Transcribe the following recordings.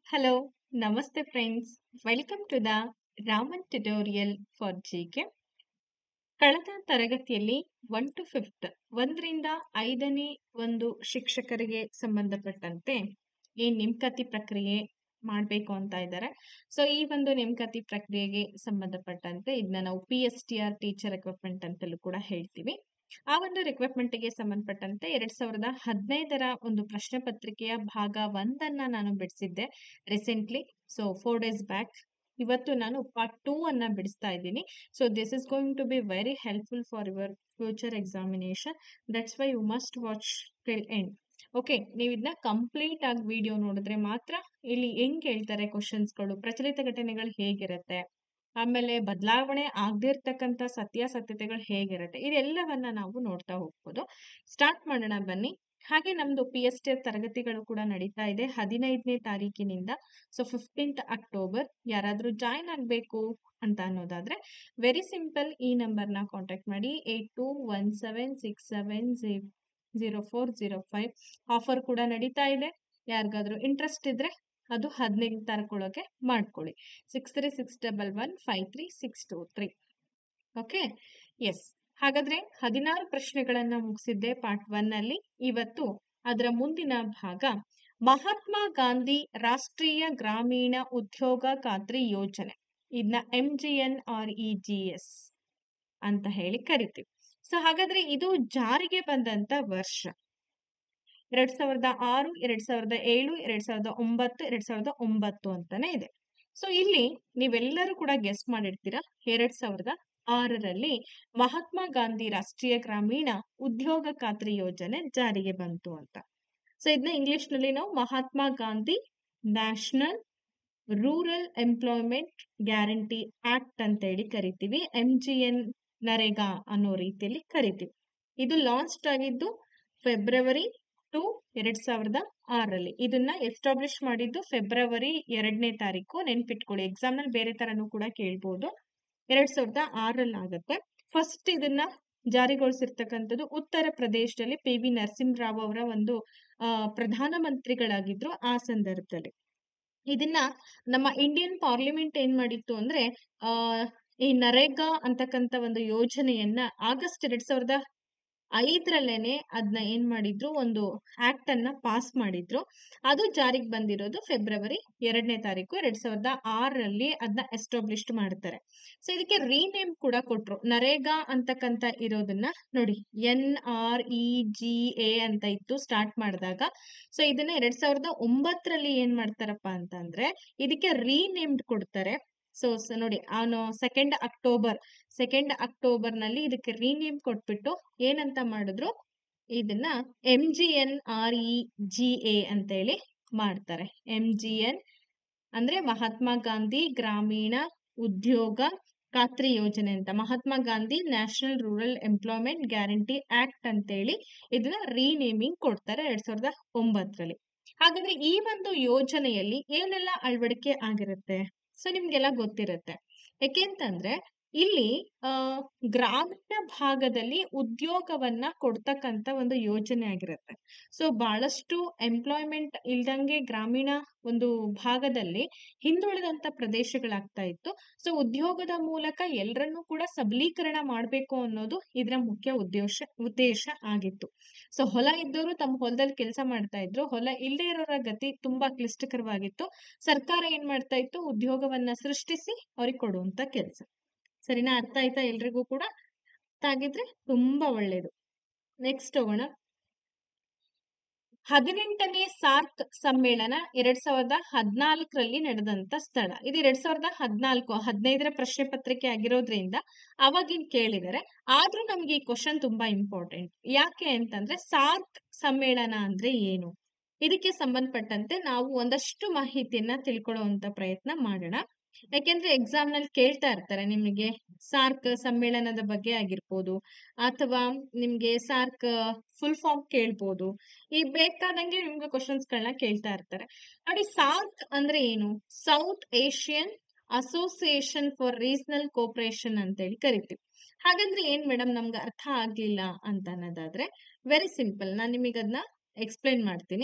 Hello, Namaste friends. Welcome to the Raman tutorial for GK. ಕಳೆದ ತರಗತಿಯಲ್ಲಿ one to fifth ಒಂದರಿಂದ ಐದನೇ ಒಂದು ಶಿಕ್ಷಕರಿಗೆ ಸಂಬಂಧಪಟ್ಟಂತೆ ಏನ್ ನೇಮಕಾತಿ ಪ್ರಕ್ರಿಯೆ ಮಾಡಬೇಕು ಅಂತ ಇದ್ದಾರೆ ಸೊ ಈ ಒಂದು ನೇಮಕಾತಿ ಪ್ರಕ್ರಿಯೆಗೆ ಸಂಬಂಧಪಟ್ಟಂತೆ ಇದನ್ನ ನಾವು P S T R teacher recruitment ಅಂತಲೂ ಕೂಡ ಹೇಳ್ತೀವಿ ಆ ಒಂದು ರಿಕ್ರೂಟ್ಮೆಂಟ್ ಗೆ ಸಂಬಂಧಪಟ್ಟಂತೆ ಎರಡ್ ಸಾವಿರದ ಹದಿನೈದರ ಒಂದು ಪ್ರಶ್ನೆ ಪತ್ರಿಕೆಯ ಭಾಗ ಒಂದನ್ನ ನಾನು ಬಿಡಿಸಿದ್ದೆ recently so four days back ಇವತ್ತು ನಾನು ಪಾರ್ಟ್ ಟೂ ಅನ್ನ ಬಿಡಿಸ್ತಾ ಇದ್ದೀನಿ so this is going to be very helpful for your future examination that's why you must watch till end okay ನೀವು ಇದನ್ನ ಕಂಪ್ಲೀಟ್ ಆಗಿ ವಿಡಿಯೋ ನೋಡಿದ್ರೆ ಮಾತ್ರ ಇಲ್ಲಿ ಹೆಂಗ್ ಹೇಳ್ತಾರೆ ಕ್ವಶನ್ಸ್ಗಳು ಪ್ರಚಲಿತ ಘಟನೆಗಳು ಹೇಗಿರುತ್ತೆ ಆಮೇಲೆ ಬದಲಾವಣೆ ಆಗದೇ ಇರ್ತಕ್ಕಂಥ ಸತ್ಯಾಸತ್ಯತೆಗಳು ಹೇಗಿರುತ್ತೆ ಇದೆಲ್ಲವನ್ನ ನಾವು ನೋಡ್ತಾ ಹೋಗ್ಬೋದು ಸ್ಟಾರ್ಟ್ ಮಾಡೋಣ ಬನ್ನಿ ಹಾಗೆ ನಮ್ದು ಪಿ ಎಸ್ ಟಿ ತರಗತಿಗಳು ಕೂಡ ನಡೀತಾ ಇದೆ ಹದಿನೈದನೇ ತಾರೀಕಿನಿಂದ ಸೊ ಫಿಫ್ಟೀನ್ತ್ ಅಕ್ಟೋಬರ್ ಯಾರಾದ್ರೂ ಜಾಯಿನ್ ಆಗಬೇಕು ಅಂತ ಅನ್ನೋದಾದ್ರೆ ವೆರಿ ಸಿಂಪಲ್ ಈ ನಂಬರ್ನ ಕಾಂಟ್ಯಾಕ್ಟ್ ಮಾಡಿ eight two one seven six seven zero four zero five offer ಕೂಡ ನಡೀತಾ ಇದೆ ಯಾರಿಗಾದ್ರೂ ಇಂಟ್ರೆಸ್ಟ್ ಇದ್ರೆ ಅದು ಹದಿನೈದು ತಾರೀಕೊಳಗೆ ಮಾಡ್ಕೊಳ್ಳಿ six three six double one five three six two three okay yes ಹಾಗಾದ್ರೆ ಹದಿನಾರು ಪ್ರಶ್ನೆಗಳನ್ನ ಮುಗಿಸಿದ್ದೆ ಪಾರ್ಟ್ ಒನ್ ಅಲ್ಲಿ ಇವತ್ತು ಅದರ ಮುಂದಿನ ಭಾಗ ಮಹಾತ್ಮ ಗಾಂಧಿ ರಾಷ್ಟ್ರೀಯ ಗ್ರಾಮೀಣ ಉದ್ಯೋಗ ಖಾತ್ರಿ ಯೋಜನೆ ಇದನ್ನ M G N R E G S ಅಂತ ಹೇಳಿ ಕರಿತೀವಿ ಸೊ ಹಾಗಾದ್ರೆ ಇದು ಜಾರಿಗೆ ಬಂದಂತ ವರ್ಷ ಎರಡ್ ಸಾವಿರದ ಆರು ಎರಡ್ ಸಾವಿರದ ಏಳು ಎರಡ್ ಸಾವಿರದ ಒಂಬತ್ತು ಎರಡ್ ಸಾವಿರದ ಒಂಬತ್ತು ಅಂತಾನೆ ಇದೆ ಸೊ ಇಲ್ಲಿ ನೀವೆಲ್ಲರೂ ಕೂಡ ಗೆಸ್ ಮಾಡಿರ್ತೀರಾ ಎರಡ್ ಸಾವಿರದ ಆರರಲ್ಲಿ ಮಹಾತ್ಮ ಗಾಂಧಿ ರಾಷ್ಟ್ರೀಯ ಗ್ರಾಮೀಣ ಉದ್ಯೋಗ ಖಾತ್ರಿ ಯೋಜನೆ ಜಾರಿಗೆ ಬಂತು ಅಂತ ಸೊ ಇದನ್ನ ಇಂಗ್ಲಿಷ್ ನಲ್ಲಿ ನಾವು Mahatma Gandhi National Rural Employment Guarantee Act ಅಂತ ಹೇಳಿ ಕರಿತೀವಿ ಎಂ ಜಿ ಎನ್ ನರೇಗಾ ಅನ್ನೋ ರೀತಿಯಲ್ಲಿ ಕರಿತೀವಿ ಇದು ಲಾಂಚ್ ಆಗಿದ್ದು ಫೆಬ್ರವರಿ ಟು ಎರಡ್ ಸಾವಿರದ ಆರಲ್ಲಿ ಇದನ್ನ ಎಸ್ಟಾಬ್ಲಿಷ್ ಮಾಡಿದ್ದು ಫೆಬ್ರವರಿ ಎರಡನೇ ತಾರೀಕು ನೆನ್ಪಿಟ್ಕೊಳ್ಳಿ ಎಕ್ಸಾಮ್ ನಲ್ಲಿ ಬೇರೆ ತರನು ಕೂಡ ಕೇಳ್ಬೋದು ಎರಡ್ ಸಾವಿರದ ಆರಲ್ಲಿ ಆಗುತ್ತೆ ಫಸ್ಟ್ ಇದನ್ನ ಜಾರಿಗೊಳಿಸಿರ್ತಕ್ಕಂಥದ್ದು ಉತ್ತರ ಪ್ರದೇಶದಲ್ಲಿ ಪಿ ವಿ ನರಸಿಂಹರಾವ್ ಅವರ ಒಂದು ಅಹ್ ಪ್ರಧಾನಮಂತ್ರಿಗಳಾಗಿದ್ರು ಆ ಸಂದರ್ಭದಲ್ಲಿ ಇದನ್ನ ನಮ್ಮ ಇಂಡಿಯನ್ ಪಾರ್ಲಿಮೆಂಟ್ ಏನ್ ಮಾಡಿತ್ತು ಅಂದ್ರೆ ಆ ಈ ನರೇಗಾ ಅಂತಕ್ಕಂತ ಒಂದು ಯೋಜನೆಯನ್ನ ಆಗಸ್ಟ್ ಎರಡ್ ಸಾವಿರದ ಐದರಲ್ಲೇನೆ ಅದನ್ನ ಏನ್ ಮಾಡಿದ್ರು ಒಂದು ಆಕ್ಟ್ ಅನ್ನ ಪಾಸ್ ಮಾಡಿದ್ರು ಅದು ಜಾರಿಗೆ ಬಂದಿರೋದು ಫೆಬ್ರವರಿ ಎರಡನೇ ತಾರೀಕು ಎರಡ್ ಸಾವಿರದ ಆರರಲ್ಲಿ ಅದನ್ನ ಎಸ್ಟಾಬ್ಲಿಷ್ ಮಾಡ್ತಾರೆ ಸೊ ಇದಕ್ಕೆ ರೀನೇಮ್ ಕೂಡ ಕೊಟ್ರು ನರೇಗಾ ಅಂತಕ್ಕಂತ ಇರೋದನ್ನ ನೋಡಿ N R E G A ಅಂತ ಇತ್ತು ಸ್ಟಾರ್ಟ್ ಮಾಡಿದಾಗ ಸೊ ಇದನ್ನ ಎರಡ್ ಸಾವಿರದ ಒಂಬತ್ತರಲ್ಲಿ ಏನ್ ಮಾಡ್ತಾರಪ್ಪ ಅಂತಂದ್ರೆ ಇದಕ್ಕೆ ರೀನೇಮ್ಡ್ ಕೊಡ್ತಾರೆ ಸೊ ನೋಡಿ ಅವನು ಸೆಕೆಂಡ್ ಅಕ್ಟೋಬರ್ ಸೆಕೆಂಡ್ ಅಕ್ಟೋಬರ್ ನಲ್ಲಿ ಇದಕ್ಕೆ ರೀನೇಮ್ ಕೊಟ್ಬಿಟ್ಟು ಏನಂತ ಮಾಡಿದ್ರು ಇದನ್ನ M G N R E G A ಅಂತ ಹೇಳಿ ಮಾಡ್ತಾರೆ ಎಂ ಜಿ ಎನ್ ಅಂದ್ರೆ ಮಹಾತ್ಮ ಗಾಂಧಿ ಗ್ರಾಮೀಣ ಉದ್ಯೋಗ ಖಾತ್ರಿ ಯೋಜನೆ ಅಂತ Mahatma Gandhi National Rural Employment Guarantee Act ಅಂತೇಳಿ ಇದನ್ನ ರೀನೇಮಿಂಗ್ ಕೊಡ್ತಾರೆ ಎರಡ್ ಸಾವಿರದ ಒಂಬತ್ತರಲ್ಲಿ ಹಾಗಾದ್ರೆ ಈ ಒಂದು ಯೋಜನೆಯಲ್ಲಿ ಏನೆಲ್ಲ ಅಳವಡಿಕೆ ಆಗಿರುತ್ತೆ ಸೊ ನಿಮ್ಗೆಲ್ಲ ಗೊತ್ತಿರುತ್ತೆ ಯಾಕೆಂತಂದ್ರೆ ಇಲ್ಲಿ ಅಹ್ ಗ್ರಾಮೀಣ ಭಾಗದಲ್ಲಿ ಉದ್ಯೋಗವನ್ನ ಕೊಡ್ತಕ್ಕಂತ ಒಂದು ಯೋಜನೆ ಆಗಿರುತ್ತೆ ಸೊ ಬಹಳಷ್ಟು ಎಂಪ್ಲಾಯ್ಮೆಂಟ್ ಇಲ್ದಂಗೆ ಗ್ರಾಮೀಣ ಒಂದು ಭಾಗದಲ್ಲಿ ಹಿಂದುಳಿದಂತ ಪ್ರದೇಶಗಳಾಗ್ತಾ ಇತ್ತು ಸೊ ಉದ್ಯೋಗದ ಮೂಲಕ ಎಲ್ಲರನ್ನೂ ಕೂಡ ಸಬಲೀಕರಣ ಮಾಡಬೇಕು ಅನ್ನೋದು ಇದರ ಮುಖ್ಯ ಉದ್ದೇಶ ಉದ್ದೇಶ ಆಗಿತ್ತು ಸೊ ಹೊಲ ಇದ್ದವರು ತಮ್ಮ ಹೊಲದಲ್ಲಿ ಕೆಲಸ ಮಾಡ್ತಾ ಇದ್ರು ಹೊಲ ಇಲ್ಲದೆ ಇರೋರ ಗತಿ ತುಂಬಾ ಕ್ಲಿಷ್ಟಕರವಾಗಿತ್ತು ಸರ್ಕಾರ ಏನ್ ಮಾಡ್ತಾ ಇತ್ತು ಉದ್ಯೋಗವನ್ನ ಸೃಷ್ಟಿಸಿ ಅವ್ರಿಗೆ ಕೊಡುವಂತ ಕೆಲಸ ಸರಿನಾ ಅರ್ಥ ಆಯ್ತಾ ಎಲ್ರಿಗೂ ಕೂಡ ಅರ್ಥ ಆಗಿದ್ರೆ ತುಂಬಾ ಒಳ್ಳೇದು ನೆಕ್ಸ್ಟ್ ಹೋಗೋಣ ಹದಿನೆಂಟನೇ ಸಾರ್ಕ್ ಸಮ್ಮೇಳನ ಎರಡ್ ಸಾವಿರದ ಹದಿನಾಲ್ಕರಲ್ಲಿ ನಡೆದಂತ ಸ್ಥಳ ಇದು ಎರಡ್ ಸಾವಿರದ ಹದಿನಾಲ್ಕು ಹದಿನೈದರ ಪ್ರಶ್ನೆ ಪತ್ರಿಕೆ ಆಗಿರೋದ್ರಿಂದ ಅವಾಗಿನ್ ಕೇಳಿದರೆ ಆದ್ರೂ ನಮ್ಗೆ ಈ ಕ್ವಶನ್ ತುಂಬಾ ಇಂಪಾರ್ಟೆಂಟ್ ಯಾಕೆ ಅಂತಂದ್ರೆ ಸಾರ್ಕ್ ಸಮ್ಮೇಳನ ಅಂದ್ರೆ ಏನು ಇದಕ್ಕೆ ಸಂಬಂಧಪಟ್ಟಂತೆ ನಾವು ಒಂದಷ್ಟು ಮಾಹಿತಿಯನ್ನ ತಿಳ್ಕೊಳ್ಳುವಂತ ಪ್ರಯತ್ನ ಮಾಡೋಣ ಯಾಕೆಂದ್ರೆ ಎಕ್ಸಾಮ್ ನಲ್ಲಿ ಕೇಳ್ತಾ ಇರ್ತಾರೆ ನಿಮಗೆ ಸಾರ್ಕ್ ಸಮ್ಮೇಳನದ ಬಗ್ಗೆ ಆಗಿರ್ಬೋದು ಅಥವಾ ನಿಮ್ಗೆ ಸಾರ್ಕ್ ಫುಲ್ ಫಾರ್ಮ್ ಕೇಳ್ಬೋದು ಈ ಬೇಕಾದಂಗೆ ನಿಮ್ಗೆ ಕ್ವಶನ್ಸ್ ಗಳನ್ನ ಕೇಳ್ತಾ ಇರ್ತಾರೆ ನೋಡಿ ಸಾರ್ಕ್ ಅಂದ್ರೆ ಏನು South Asian Association for Regional Cooperation ಅಂತ ಹೇಳಿ ಕರಿತೀವಿ ಹಾಗಂದ್ರೆ ಏನ್ ಮೇಡಮ್ ನಮ್ಗೆ ಅರ್ಥ ಆಗ್ಲಿಲ್ಲ ಅಂತ ಅನ್ನೋದಾದ್ರೆ ವೆರಿ ಸಿಂಪಲ್ ನಾನು ನಿಮಗೆ ಅದನ್ನ ಎಕ್ಸ್ಪ್ಲೈನ್ ಮಾಡ್ತೀನಿ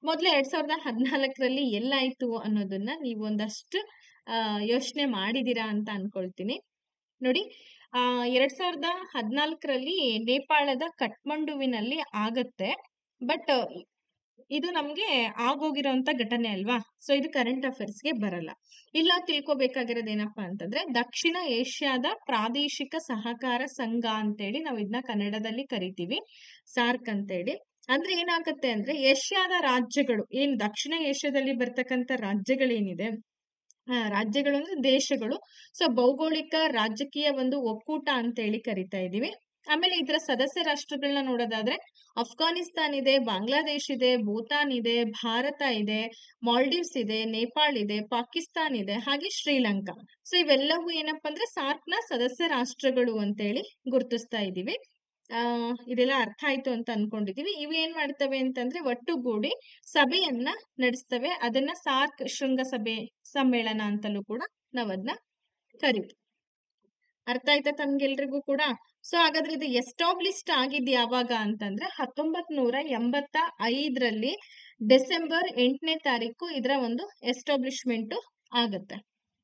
ಮೊದ್ಲು ಎರಡ್ ಸಾವಿರದ ಹದಿನಾಲ್ಕರಲ್ಲಿ ಎಲ್ಲಾಯ್ತು ಅನ್ನೋದನ್ನ ನೀವು ಒಂದಷ್ಟು ಆ ಯೋಚನೆ ಮಾಡಿದೀರಾ ಅಂತ ಅನ್ಕೊಳ್ತೀನಿ ನೋಡಿ ಆ ಎರಡ್ ಸಾವಿರದ ಹದಿನಾಲ್ಕರಲ್ಲಿ ನೇಪಾಳದ ಕಠ್ಮಂಡುವಿನಲ್ಲಿ ಆಗತ್ತೆ ಬಟ್ ಇದು ನಮ್ಗೆ ಆಗೋಗಿರೋಂತ ಘಟನೆ ಅಲ್ವಾ ಸೊ ಇದು ಕರೆಂಟ್ ಅಫೇರ್ಸ್ ಗೆ ಬರಲ್ಲ ಇಲ್ಲ ತಿಳ್ಕೊಬೇಕಾಗಿರೋದು ಏನಪ್ಪಾ ಅಂತಂದ್ರೆ ದಕ್ಷಿಣ ಏಷ್ಯಾದ ಪ್ರಾದೇಶಿಕ ಸಹಕಾರ ಸಂಘ ಅಂತೇಳಿ ನಾವು ಇದನ್ನ ಕನ್ನಡದಲ್ಲಿ ಕರಿತೀವಿ ಸಾರ್ಕ್ ಅಂತೇಳಿ ಅಂದ್ರೆ ಏನಾಗತ್ತೆ ಅಂದ್ರೆ ಏಷ್ಯಾದ ರಾಜ್ಯಗಳು ಏನ್ ದಕ್ಷಿಣ ಏಷ್ಯಾದಲ್ಲಿ ಬರ್ತಕ್ಕಂಥ ರಾಜ್ಯಗಳೇನಿದೆ ಆ, ರಾಜ್ಯಗಳು ಅಂದ್ರೆ ದೇಶಗಳು ಸೊ ಭೌಗೋಳಿಕ ರಾಜಕೀಯ ಒಂದು ಒಕ್ಕೂಟ ಅಂತೇಳಿ ಕರಿತಾ ಇದೀವಿ ಆಮೇಲೆ ಇದರ ಸದಸ್ಯ ರಾಷ್ಟ್ರಗಳನ್ನ ನೋಡೋದಾದ್ರೆ ಅಫ್ಘಾನಿಸ್ತಾನ್ ಇದೆ ಬಾಂಗ್ಲಾದೇಶ್ ಇದೆ ಭೂತಾನ್ ಇದೆ ಭಾರತ ಇದೆ ಮಾಲ್ಡೀವ್ಸ್ ಇದೆ ನೇಪಾಳ್ ಇದೆ ಪಾಕಿಸ್ತಾನ್ ಇದೆ ಹಾಗೆ ಶ್ರೀಲಂಕಾ ಸೊ ಇವೆಲ್ಲವೂ ಏನಪ್ಪಾ ಅಂದ್ರೆ ಸಾರ್ಕ್ ನ ಸದಸ್ಯ ರಾಷ್ಟ್ರಗಳು ಅಂತೇಳಿ ಗುರುತಿಸ್ತಾ ಇದೀವಿ ಆ ಇದೆಲ್ಲ ಅರ್ಥ ಆಯ್ತು ಅಂತ ಅನ್ಕೊಂಡಿದೀವಿ ಇವು ಏನ್ ಮಾಡ್ತವೆ ಅಂತಂದ್ರೆ ಒಟ್ಟುಗೂಡಿ ಸಭೆಯನ್ನ ನಡೆಸ್ತವೆ ಅದನ್ನ ಸಾರ್ಕ್ ಶೃಂಗಸಭೆ ಸಮ್ಮೇಳನ ಅಂತಲೂ ಕೂಡ ನಾವ್ ಅದನ್ನ ಕರಿತೀವಿ ಅರ್ಥ ಆಯ್ತಾ ತಮ್ಗೆಲ್ರಿಗೂ ಕೂಡ ಸೊ ಹಾಗಾದ್ರೆ ಇದು ಎಸ್ಟಾಬ್ಲಿಷ್ಡ್ ಆಗಿದ್ ಯಾವಾಗ ಅಂತಂದ್ರೆ ಹತ್ತೊಂಬತ್ ನೂರ ಎಂಬತ್ತ ಐದರಲ್ಲಿ ಡಿಸೆಂಬರ್ ಎಂಟನೇ ತಾರೀಕು ಇದರ ಒಂದು ಎಸ್ಟಾಬ್ಲಿಷ್ಮೆಂಟ್ ಆಗತ್ತೆ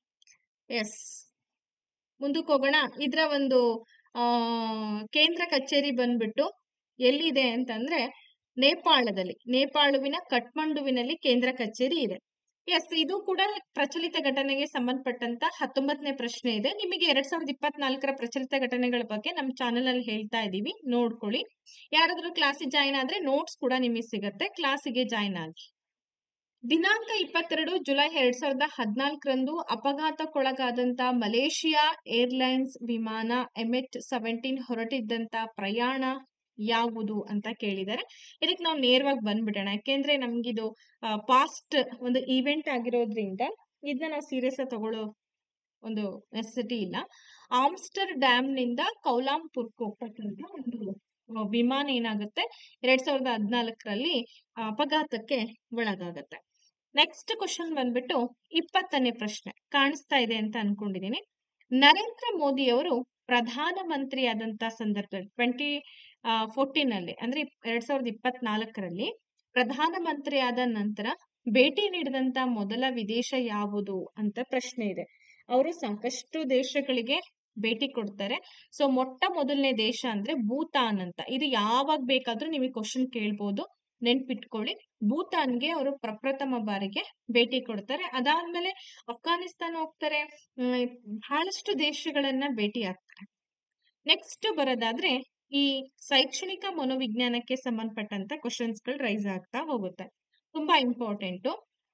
ಎಸ್ ಮುಂದಕ್ಕೆ ಹೋಗೋಣ ಇದರ ಒಂದು ಆ ಕೇಂದ್ರ ಕಚೇರಿ ಬಂದ್ಬಿಟ್ಟು ಎಲ್ಲಿದೆ ಅಂತಂದ್ರೆ ನೇಪಾಳದಲ್ಲಿ ನೇಪಾಳುವಿನ ಕಠ್ಮಂಡುವಿನಲ್ಲಿ ಕೇಂದ್ರ ಕಚೇರಿ ಇದೆ ಎಸ್ ಇದು ಕೂಡ ಪ್ರಚಲಿತ ಘಟನೆಗೆ ಸಂಬಂಧಪಟ್ಟಂತ ಹತ್ತೊಂಬತ್ತನೇ ಪ್ರಶ್ನೆ ಇದೆ ನಿಮಗೆ ಎರಡ್ ಸಾವಿರದ ಇಪ್ಪತ್ನಾಲ್ಕರ ಪ್ರಚಲಿತ ಘಟನೆಗಳ ಬಗ್ಗೆ ನಮ್ಮ ಚಾನೆಲ್ ಅಲ್ಲಿ ಹೇಳ್ತಾ ಇದೀವಿ ನೋಡ್ಕೊಳ್ಳಿ ಯಾರಾದ್ರೂ ಕ್ಲಾಸಿಗೆ ಜಾಯಿನ್ ಆದ್ರೆ ನೋಟ್ಸ್ ಕೂಡ ನಿಮಗೆ ಸಿಗತ್ತೆ ಕ್ಲಾಸಿಗೆ ಜಾಯಿನ್ ಆಗಿ ದಿನಾಂಕ ಇಪ್ಪತ್ತೆರಡು ಜುಲೈ ಎರಡ್ ಸಾವಿರದ ಹದಿನಾಲ್ಕರಂದು ಅಪಘಾತಕ್ಕೊಳಗಾದಂತ ಮಲೇಷಿಯಾ ಏರ್ಲೈನ್ಸ್ ವಿಮಾನ ಎಮೆಟ್ ಸೆವೆಂಟೀನ್ ಹೊರಟಿದ್ದಂತ ಪ್ರಯಾಣ ಯಾವುದು ಅಂತ ಕೇಳಿದ್ದಾರೆ ಇದಕ್ಕೆ ನಾವು ನೇರವಾಗಿ ಬಂದ್ಬಿಡೋಣ ಯಾಕೆಂದ್ರೆ ನಮ್ಗಿದು ಪಾಸ್ಟ್ ಒಂದು ಇವೆಂಟ್ ಆಗಿರೋದ್ರಿಂದ ಇದನ್ನ ನಾವು ಸೀರಿಯಸ್ ತಗೊಳ್ಳೋ ಒಂದು ನೆಸೆಸಿಟಿ ಇಲ್ಲ ಆಮ್ಸ್ಟರ್ ಡ್ಯಾಮ್ ನಿಂದ ಕೌಲಾಂಪುರ್ಗೆ ಹೋಗ್ತಕ್ಕಂಥ ಒಂದು ಆ, ವಿಮಾನ ಏನಾಗುತ್ತೆ ಎರಡ್ ಸಾವಿರದ ಹದಿನಾಲ್ಕರಲ್ಲಿ ಅಪಘಾತಕ್ಕೆ ಒಳಗಾಗತ್ತೆ ನೆಕ್ಸ್ಟ್ ಕ್ವಶನ್ ಬಂದ್ಬಿಟ್ಟು ಇಪ್ಪತ್ತನೇ ಪ್ರಶ್ನೆ ಕಾಣಿಸ್ತಾ ಇದೆ ಅಂತ ಅನ್ಕೊಂಡಿದೀನಿ ನರೇಂದ್ರ ಮೋದಿ ಅವರು ಪ್ರಧಾನ ಮಂತ್ರಿ ಆದಂತ ಸಂದರ್ಭದಲ್ಲಿ ಟ್ವೆಂಟಿ ಫೋರ್ಟೀನ್ ಅಲ್ಲಿ ಅಂದ್ರೆ ಇಪ್- ಎರಡ್ ಸಾವಿರದ ಇಪ್ಪತ್ನಾಲ್ಕರಲ್ಲಿ ಪ್ರಧಾನ ಮಂತ್ರಿ ಆದ ನಂತರ ಭೇಟಿ ನೀಡಿದಂತ ಮೊದಲ ವಿದೇಶ ಯಾವುದು ಅಂತ ಪ್ರಶ್ನೆ ಇದೆ ಅವರು ಸಾಕಷ್ಟು ದೇಶಗಳಿಗೆ ಭೇಟಿ ಕೊಡ್ತಾರೆ ಸೊ ಮೊಟ್ಟ ಮೊದಲನೇ ದೇಶ ಅಂದ್ರೆ ಭೂತಾನ್ ಅಂತ ಇದು ಯಾವಾಗ ಬೇಕಾದ್ರೂ ನಿಮಗೆ ಕ್ವಶನ್ ಕೇಳ್ಬೋದು ನೆನ್ಪಿಟ್ಕೊಳ್ಳಿ ಭೂತಾನ್ಗೆ ಅವರು ಪ್ರಪ್ರಥಮ ಬಾರಿಗೆ ಭೇಟಿ ಕೊಡ್ತಾರೆ ಅದಾದ್ಮೇಲೆ ಅಫ್ಘಾನಿಸ್ತಾನ ಹೋಗ್ತಾರೆ ಹ್ಮ್, ಬಹಳಷ್ಟು ದೇಶಗಳನ್ನ ಭೇಟಿ ಆಗ್ತಾರೆ ನೆಕ್ಸ್ಟ್ ಬರೋದಾದ್ರೆ ಈ ಶೈಕ್ಷಣಿಕ ಮನೋವಿಜ್ಞಾನಕ್ಕೆ ಸಂಬಂಧಪಟ್ಟಂತ ಕ್ವಶನ್ಸ್ ಗಳು ರೈಸ್ ಆಗ್ತಾ ಹೋಗುತ್ತೆ ತುಂಬಾ ಇಂಪಾರ್ಟೆಂಟ್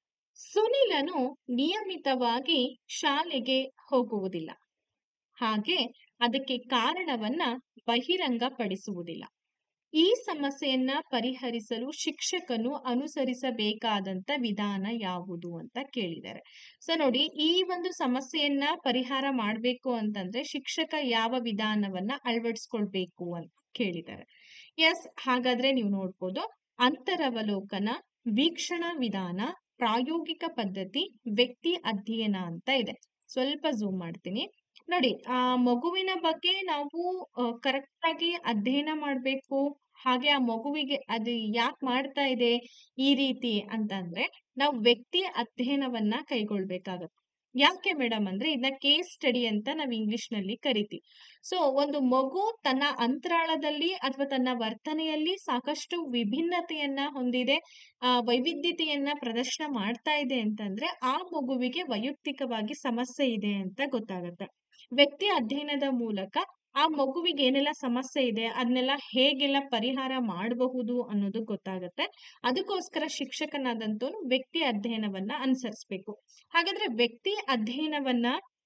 ಸುನಿಲನು ನಿಯಮಿತವಾಗಿ ಶಾಲೆಗೆ ಹೋಗುವುದಿಲ್ಲ ಹಾಗೆ ಅದಕ್ಕೆ ಕಾರಣವನ್ನ ಬಹಿರಂಗಪಡಿಸುವುದಿಲ್ಲ ಈ ಸಮಸ್ಯೆಯನ್ನ ಪರಿಹರಿಸಲು ಶಿಕ್ಷಕನು ಅನುಸರಿಸಬೇಕಾದಂತ ವಿಧಾನ ಯಾವುದು ಅಂತ ಕೇಳಿದ್ದಾರೆ ಸೊ ನೋಡಿ ಈ ಒಂದು ಸಮಸ್ಯೆಯನ್ನ ಪರಿಹಾರ ಮಾಡ್ಬೇಕು ಅಂತಂದ್ರೆ ಶಿಕ್ಷಕ ಯಾವ ವಿಧಾನವನ್ನ ಅಳವಡಿಸ್ಕೊಳ್ಬೇಕು ಅಂತ ಕೇಳಿದ್ದಾರೆ ಎಸ್ ಹಾಗಾದ್ರೆ ನೀವು ನೋಡ್ಬೋದು ಅಂತರವಲೋಕನ ವೀಕ್ಷಣಾ ವಿಧಾನ ಪ್ರಾಯೋಗಿಕ ಪದ್ಧತಿ ವ್ಯಕ್ತಿ ಅಧ್ಯಯನ ಅಂತ ಇದೆ ಸ್ವಲ್ಪ ಝೂಮ್ ಮಾಡ್ತೀನಿ ನೋಡಿ ಆ ಮಗುವಿನ ಬಗ್ಗೆ ನಾವು ಕರೆಕ್ಟ್ ಆಗಿ ಅಧ್ಯಯನ ಮಾಡ್ಬೇಕು ಹಾಗೆ ಆ ಮಗುವಿಗೆ ಅದು ಯಾಕೆ ಮಾಡ್ತಾ ಇದೆ ಈ ರೀತಿ ಅಂತಂದ್ರೆ ನಾವು ವ್ಯಕ್ತಿ ಅಧ್ಯಯನವನ್ನ ಕೈಗೊಳ್ಬೇಕಾಗತ್ತೆ ಯಾಕೆ ಮೇಡಮ್ ಅಂದ್ರೆ ಇದನ್ನ ಕೇಸ್ ಸ್ಟಡಿ ಅಂತ ನಾವು ಇಂಗ್ಲಿಷ್ ನಲ್ಲಿ ಕರಿತೀವಿ ಸೊ ಒಂದು ಮಗು ತನ್ನ ಅಂತರಾಳದಲ್ಲಿ ಅಥವಾ ತನ್ನ ವರ್ತನೆಯಲ್ಲಿ ಸಾಕಷ್ಟು ವಿಭಿನ್ನತೆಯನ್ನ ಹೊಂದಿದೆ ಆ ವೈವಿಧ್ಯತೆಯನ್ನ ಪ್ರದರ್ಶನ ಮಾಡ್ತಾ ಇದೆ ಅಂತಂದ್ರೆ ಆ ಮಗುವಿಗೆ ವೈಯಕ್ತಿಕವಾಗಿ ಸಮಸ್ಯೆ ಇದೆ ಅಂತ ಗೊತ್ತಾಗತ್ತೆ ವ್ಯಕ್ತಿ ಅಧ್ಯಯನದ ಮೂಲಕ ಆ ಮಗುವಿಗೆ ಏನೆಲ್ಲ ಸಮಸ್ಯೆ ಇದೆ ಅದನ್ನೆಲ್ಲ ಹೇಗೆಲ್ಲ ಪರಿಹಾರ ಮಾಡಬಹುದು ಅನ್ನೋದು ಗೊತ್ತಾಗತ್ತೆ ಅದಕ್ಕೋಸ್ಕರ ಶಿಕ್ಷಕನಾದಂತವನು ವ್ಯಕ್ತಿ ಅಧ್ಯಯನವನ್ನ ಅನುಸರಿಸ್ಬೇಕು ಹಾಗಾದ್ರೆ ವ್ಯಕ್ತಿ ಅಧ್ಯಯನವನ್ನ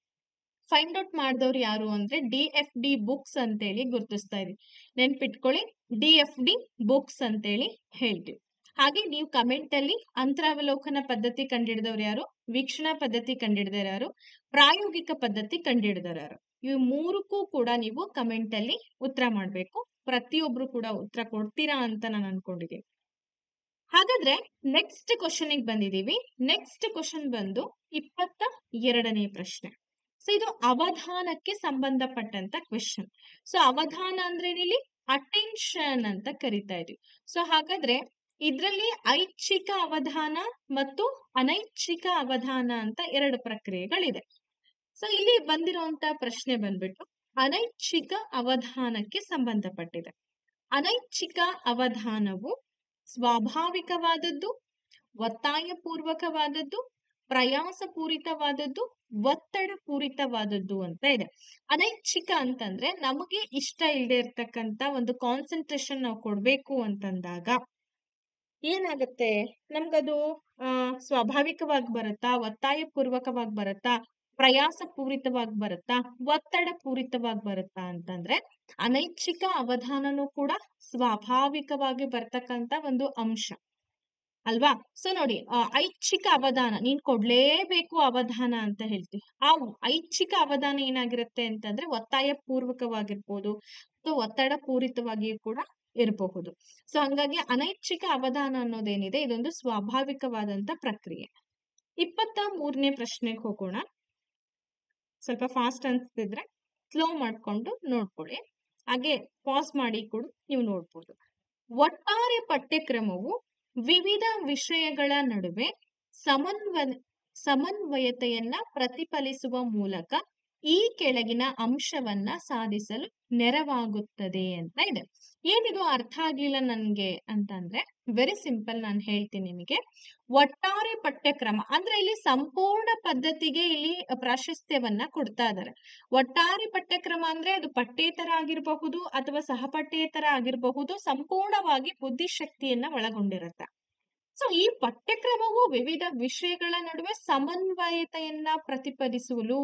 ಫೈಂಡ್ ಔಟ್ ಮಾಡಿದವ್ರು ಯಾರು ಅಂದ್ರೆ ಡಿ ಎಫ್ ಡಿ ಬುಕ್ಸ್ ಅಂತೇಳಿ ಗುರುತಿಸ್ತಾ ಇದೀವಿ ನೆನ್ಪಿಟ್ಕೊಳ್ಳಿ ಡಿ ಎಫ್ ಡಿ ಬುಕ್ಸ್ ಅಂತೇಳಿ ಹೇಳ್ತೀವಿ ಹಾಗೆ ನೀವು ಕಮೆಂಟ್ ಅಲ್ಲಿ ಅಂತರಾವಲೋಕನ ಪದ್ಧತಿ ಕಂಡಿಡಿದವ್ರು ಯಾರು ವೀಕ್ಷಣಾ ಪದ್ಧತಿ ಕಂಡಿಡಿದವ್ರು ಯಾರು ಪ್ರಾಯೋಗಿಕ ಪದ್ಧತಿ ಕಂಡಿಡಿದವ್ರು ಯಾರು ಇವು ಮೂರಕ್ಕೂ ಕೂಡ ನೀವು ಕಮೆಂಟ್ ಅಲ್ಲಿ ಉತ್ತರ ಮಾಡ್ಬೇಕು ಪ್ರತಿಯೊಬ್ರು ಕೂಡ ಉತ್ತರ ಕೊಡ್ತೀರಾ ಅಂತ ನಾನು ಅನ್ಕೊಂಡಿದ್ದೀನಿ ಹಾಗಾದ್ರೆ ನೆಕ್ಸ್ಟ್ ಕ್ವಶನ್ ಬಂದಿದೀವಿ ನೆಕ್ಸ್ಟ್ ಕ್ವಶನ್ ಬಂದು ಇಪ್ಪತ್ತ ಎರಡನೇ ಪ್ರಶ್ನೆ ಸೊ ಇದು ಅವಧಾನಕ್ಕೆ ಸಂಬಂಧಪಟ್ಟಂತ ಕ್ವೆಶನ್ ಸೊ ಅವಧಾನ ಅಂದ್ರೆ ಇಲ್ಲಿ ಅಟೆನ್ಷನ್ ಅಂತ ಕರಿತಾ ಇದೀವಿ ಸೊ ಹಾಗಾದ್ರೆ ಇದ್ರಲ್ಲಿ ಐಚ್ಛಿಕ ಅವಧಾನ ಮತ್ತು ಅನೈಚ್ಛಿಕ ಅವಧಾನ ಅಂತ ಎರಡು ಪ್ರಕ್ರಿಯೆಗಳಿದೆ ಸೊ ಇಲ್ಲಿ ಬಂದಿರುವಂತ ಪ್ರಶ್ನೆ ಬಂದ್ಬಿಟ್ಟು ಅನೈಚ್ಛಿಕ ಅವಧಾನಕ್ಕೆ ಸಂಬಂಧಪಟ್ಟಿದೆ ಅನೈಚ್ಛಿಕ ಅವಧಾನವು ಸ್ವಾಭಾವಿಕವಾದದ್ದು ಒತ್ತಾಯ ಪೂರ್ವಕವಾದದ್ದು ಪ್ರಯಾಸ ಪೂರಿತವಾದದ್ದು ಒತ್ತಡ ಪೂರಿತವಾದದ್ದು ಅಂತ ಇದೆ ಅನೈಚ್ಛಿಕ ಅಂತಂದ್ರೆ ನಮಗೆ ಇಷ್ಟ ಇಲ್ಲದೆ ಇರ್ತಕ್ಕಂತ ಒಂದು ಕಾನ್ಸಂಟ್ರೇಷನ್ ನಾವು ಕೊಡ್ಬೇಕು ಅಂತಂದಾಗ ಏನಾಗುತ್ತೆ ನಮ್ಗದು ಆ ಸ್ವಾಭಾವಿಕವಾಗಿ ಬರುತ್ತಾ ಒತ್ತಾಯ ಪೂರ್ವಕವಾಗಿ ಬರುತ್ತಾ ಪ್ರಯಾಸ ಪೂರಿತವಾಗಿ ಬರುತ್ತಾ ಒತ್ತಡ ಪೂರಿತವಾಗಿ ಬರುತ್ತಾ ಅಂತಂದ್ರೆ ಅನೈಚ್ಛಿಕ ಅವಧಾನನೂ ಕೂಡ ಸ್ವಾಭಾವಿಕವಾಗಿ ಬರ್ತಕ್ಕಂತ ಒಂದು ಅಂಶ ಅಲ್ವಾ ಸೊ ನೋಡಿ ಆ, ಐಚ್ಛಿಕ ಅವಧಾನ ನೀನ್ ಕೊಡ್ಲೇಬೇಕು ಅವಧಾನ ಅಂತ ಹೇಳ್ತೀವಿ ಆ ಐಚ್ಛಿಕ ಅವಧಾನ ಏನಾಗಿರುತ್ತೆ ಅಂತಂದ್ರೆ ಒತ್ತಾಯ ಪೂರ್ವಕವಾಗಿರ್ಬೋದು ಅಥವಾ ಒತ್ತಡ ಪೂರಿತವಾಗಿಯೂ ಕೂಡ ಇರಬಹುದು ಸೊ ಹಂಗಾಗಿ ಅನೈಚ್ಛಿಕ ಅವಧಾನ ಅನ್ನೋದೇನಿದೆ ಇದೊಂದು ಸ್ವಾಭಾವಿಕವಾದಂತ ಪ್ರಕ್ರಿಯೆ ಇಪ್ಪತ್ತ ಮೂರನೇ ಪ್ರಶ್ನೆಗೆ ಹೋಗೋಣ ಸ್ವಲ್ಪ ಫಾಸ್ಟ್ ಅನ್ಸ್ತಿದ್ರೆ ಸ್ಲೋ ಮಾಡ್ಕೊಂಡು ನೋಡ್ಕೊಳ್ಳಿ ಹಾಗೆ ಪಾಸ್ ಮಾಡಿ ಕೂಡ ನೀವು ನೋಡ್ಬೋದು ಒಟ್ಟಾರೆ ಪಠ್ಯಕ್ರಮವು ವಿವಿಧ ವಿಷಯಗಳ ನಡುವೆ ಸಮನ್ವಯ ಸಮನ್ವಯತೆಯನ್ನ ಪ್ರತಿಫಲಿಸುವ ಮೂಲಕ ಈ ಕೆಳಗಿನ ಅಂಶವನ್ನ ಸಾಧಿಸಲು ನೆರವಾಗುತ್ತದೆ ಅಂತ ಇದೆ ಏನಿದು ಅರ್ಥ ಆಗ್ಲಿಲ್ಲ ನನ್ಗೆ ಅಂತಂದ್ರೆ ವೆರಿ ಸಿಂಪಲ್ ನಾನು ಹೇಳ್ತೀನಿ ನಿಮಗೆ ಒಟ್ಟಾರೆ ಪಠ್ಯಕ್ರಮ ಅಂದ್ರೆ ಇಲ್ಲಿ ಸಂಪೂರ್ಣ ಪದ್ಧತಿಗೆ ಇಲ್ಲಿ ಪ್ರಾಶಸ್ತ್ಯವನ್ನ ಕೊಡ್ತಾ ಇದ್ದಾರೆ ಒಟ್ಟಾರೆ ಪಠ್ಯಕ್ರಮ ಅಂದ್ರೆ ಅದು ಪಠ್ಯೇತರ ಆಗಿರಬಹುದು ಅಥವಾ ಸಹಪಠ್ಯೇತರ ಆಗಿರಬಹುದು ಸಂಪೂರ್ಣವಾಗಿ ಬುದ್ಧಿಶಕ್ತಿಯನ್ನ ಒಳಗೊಂಡಿರುತ್ತೆ ಸೊ ಈ ಪಠ್ಯಕ್ರಮವು ವಿವಿಧ ವಿಷಯಗಳ ನಡುವೆ ಸಮನ್ವಯತೆಯನ್ನ ಪ್ರತಿಪಾದಿಸಲು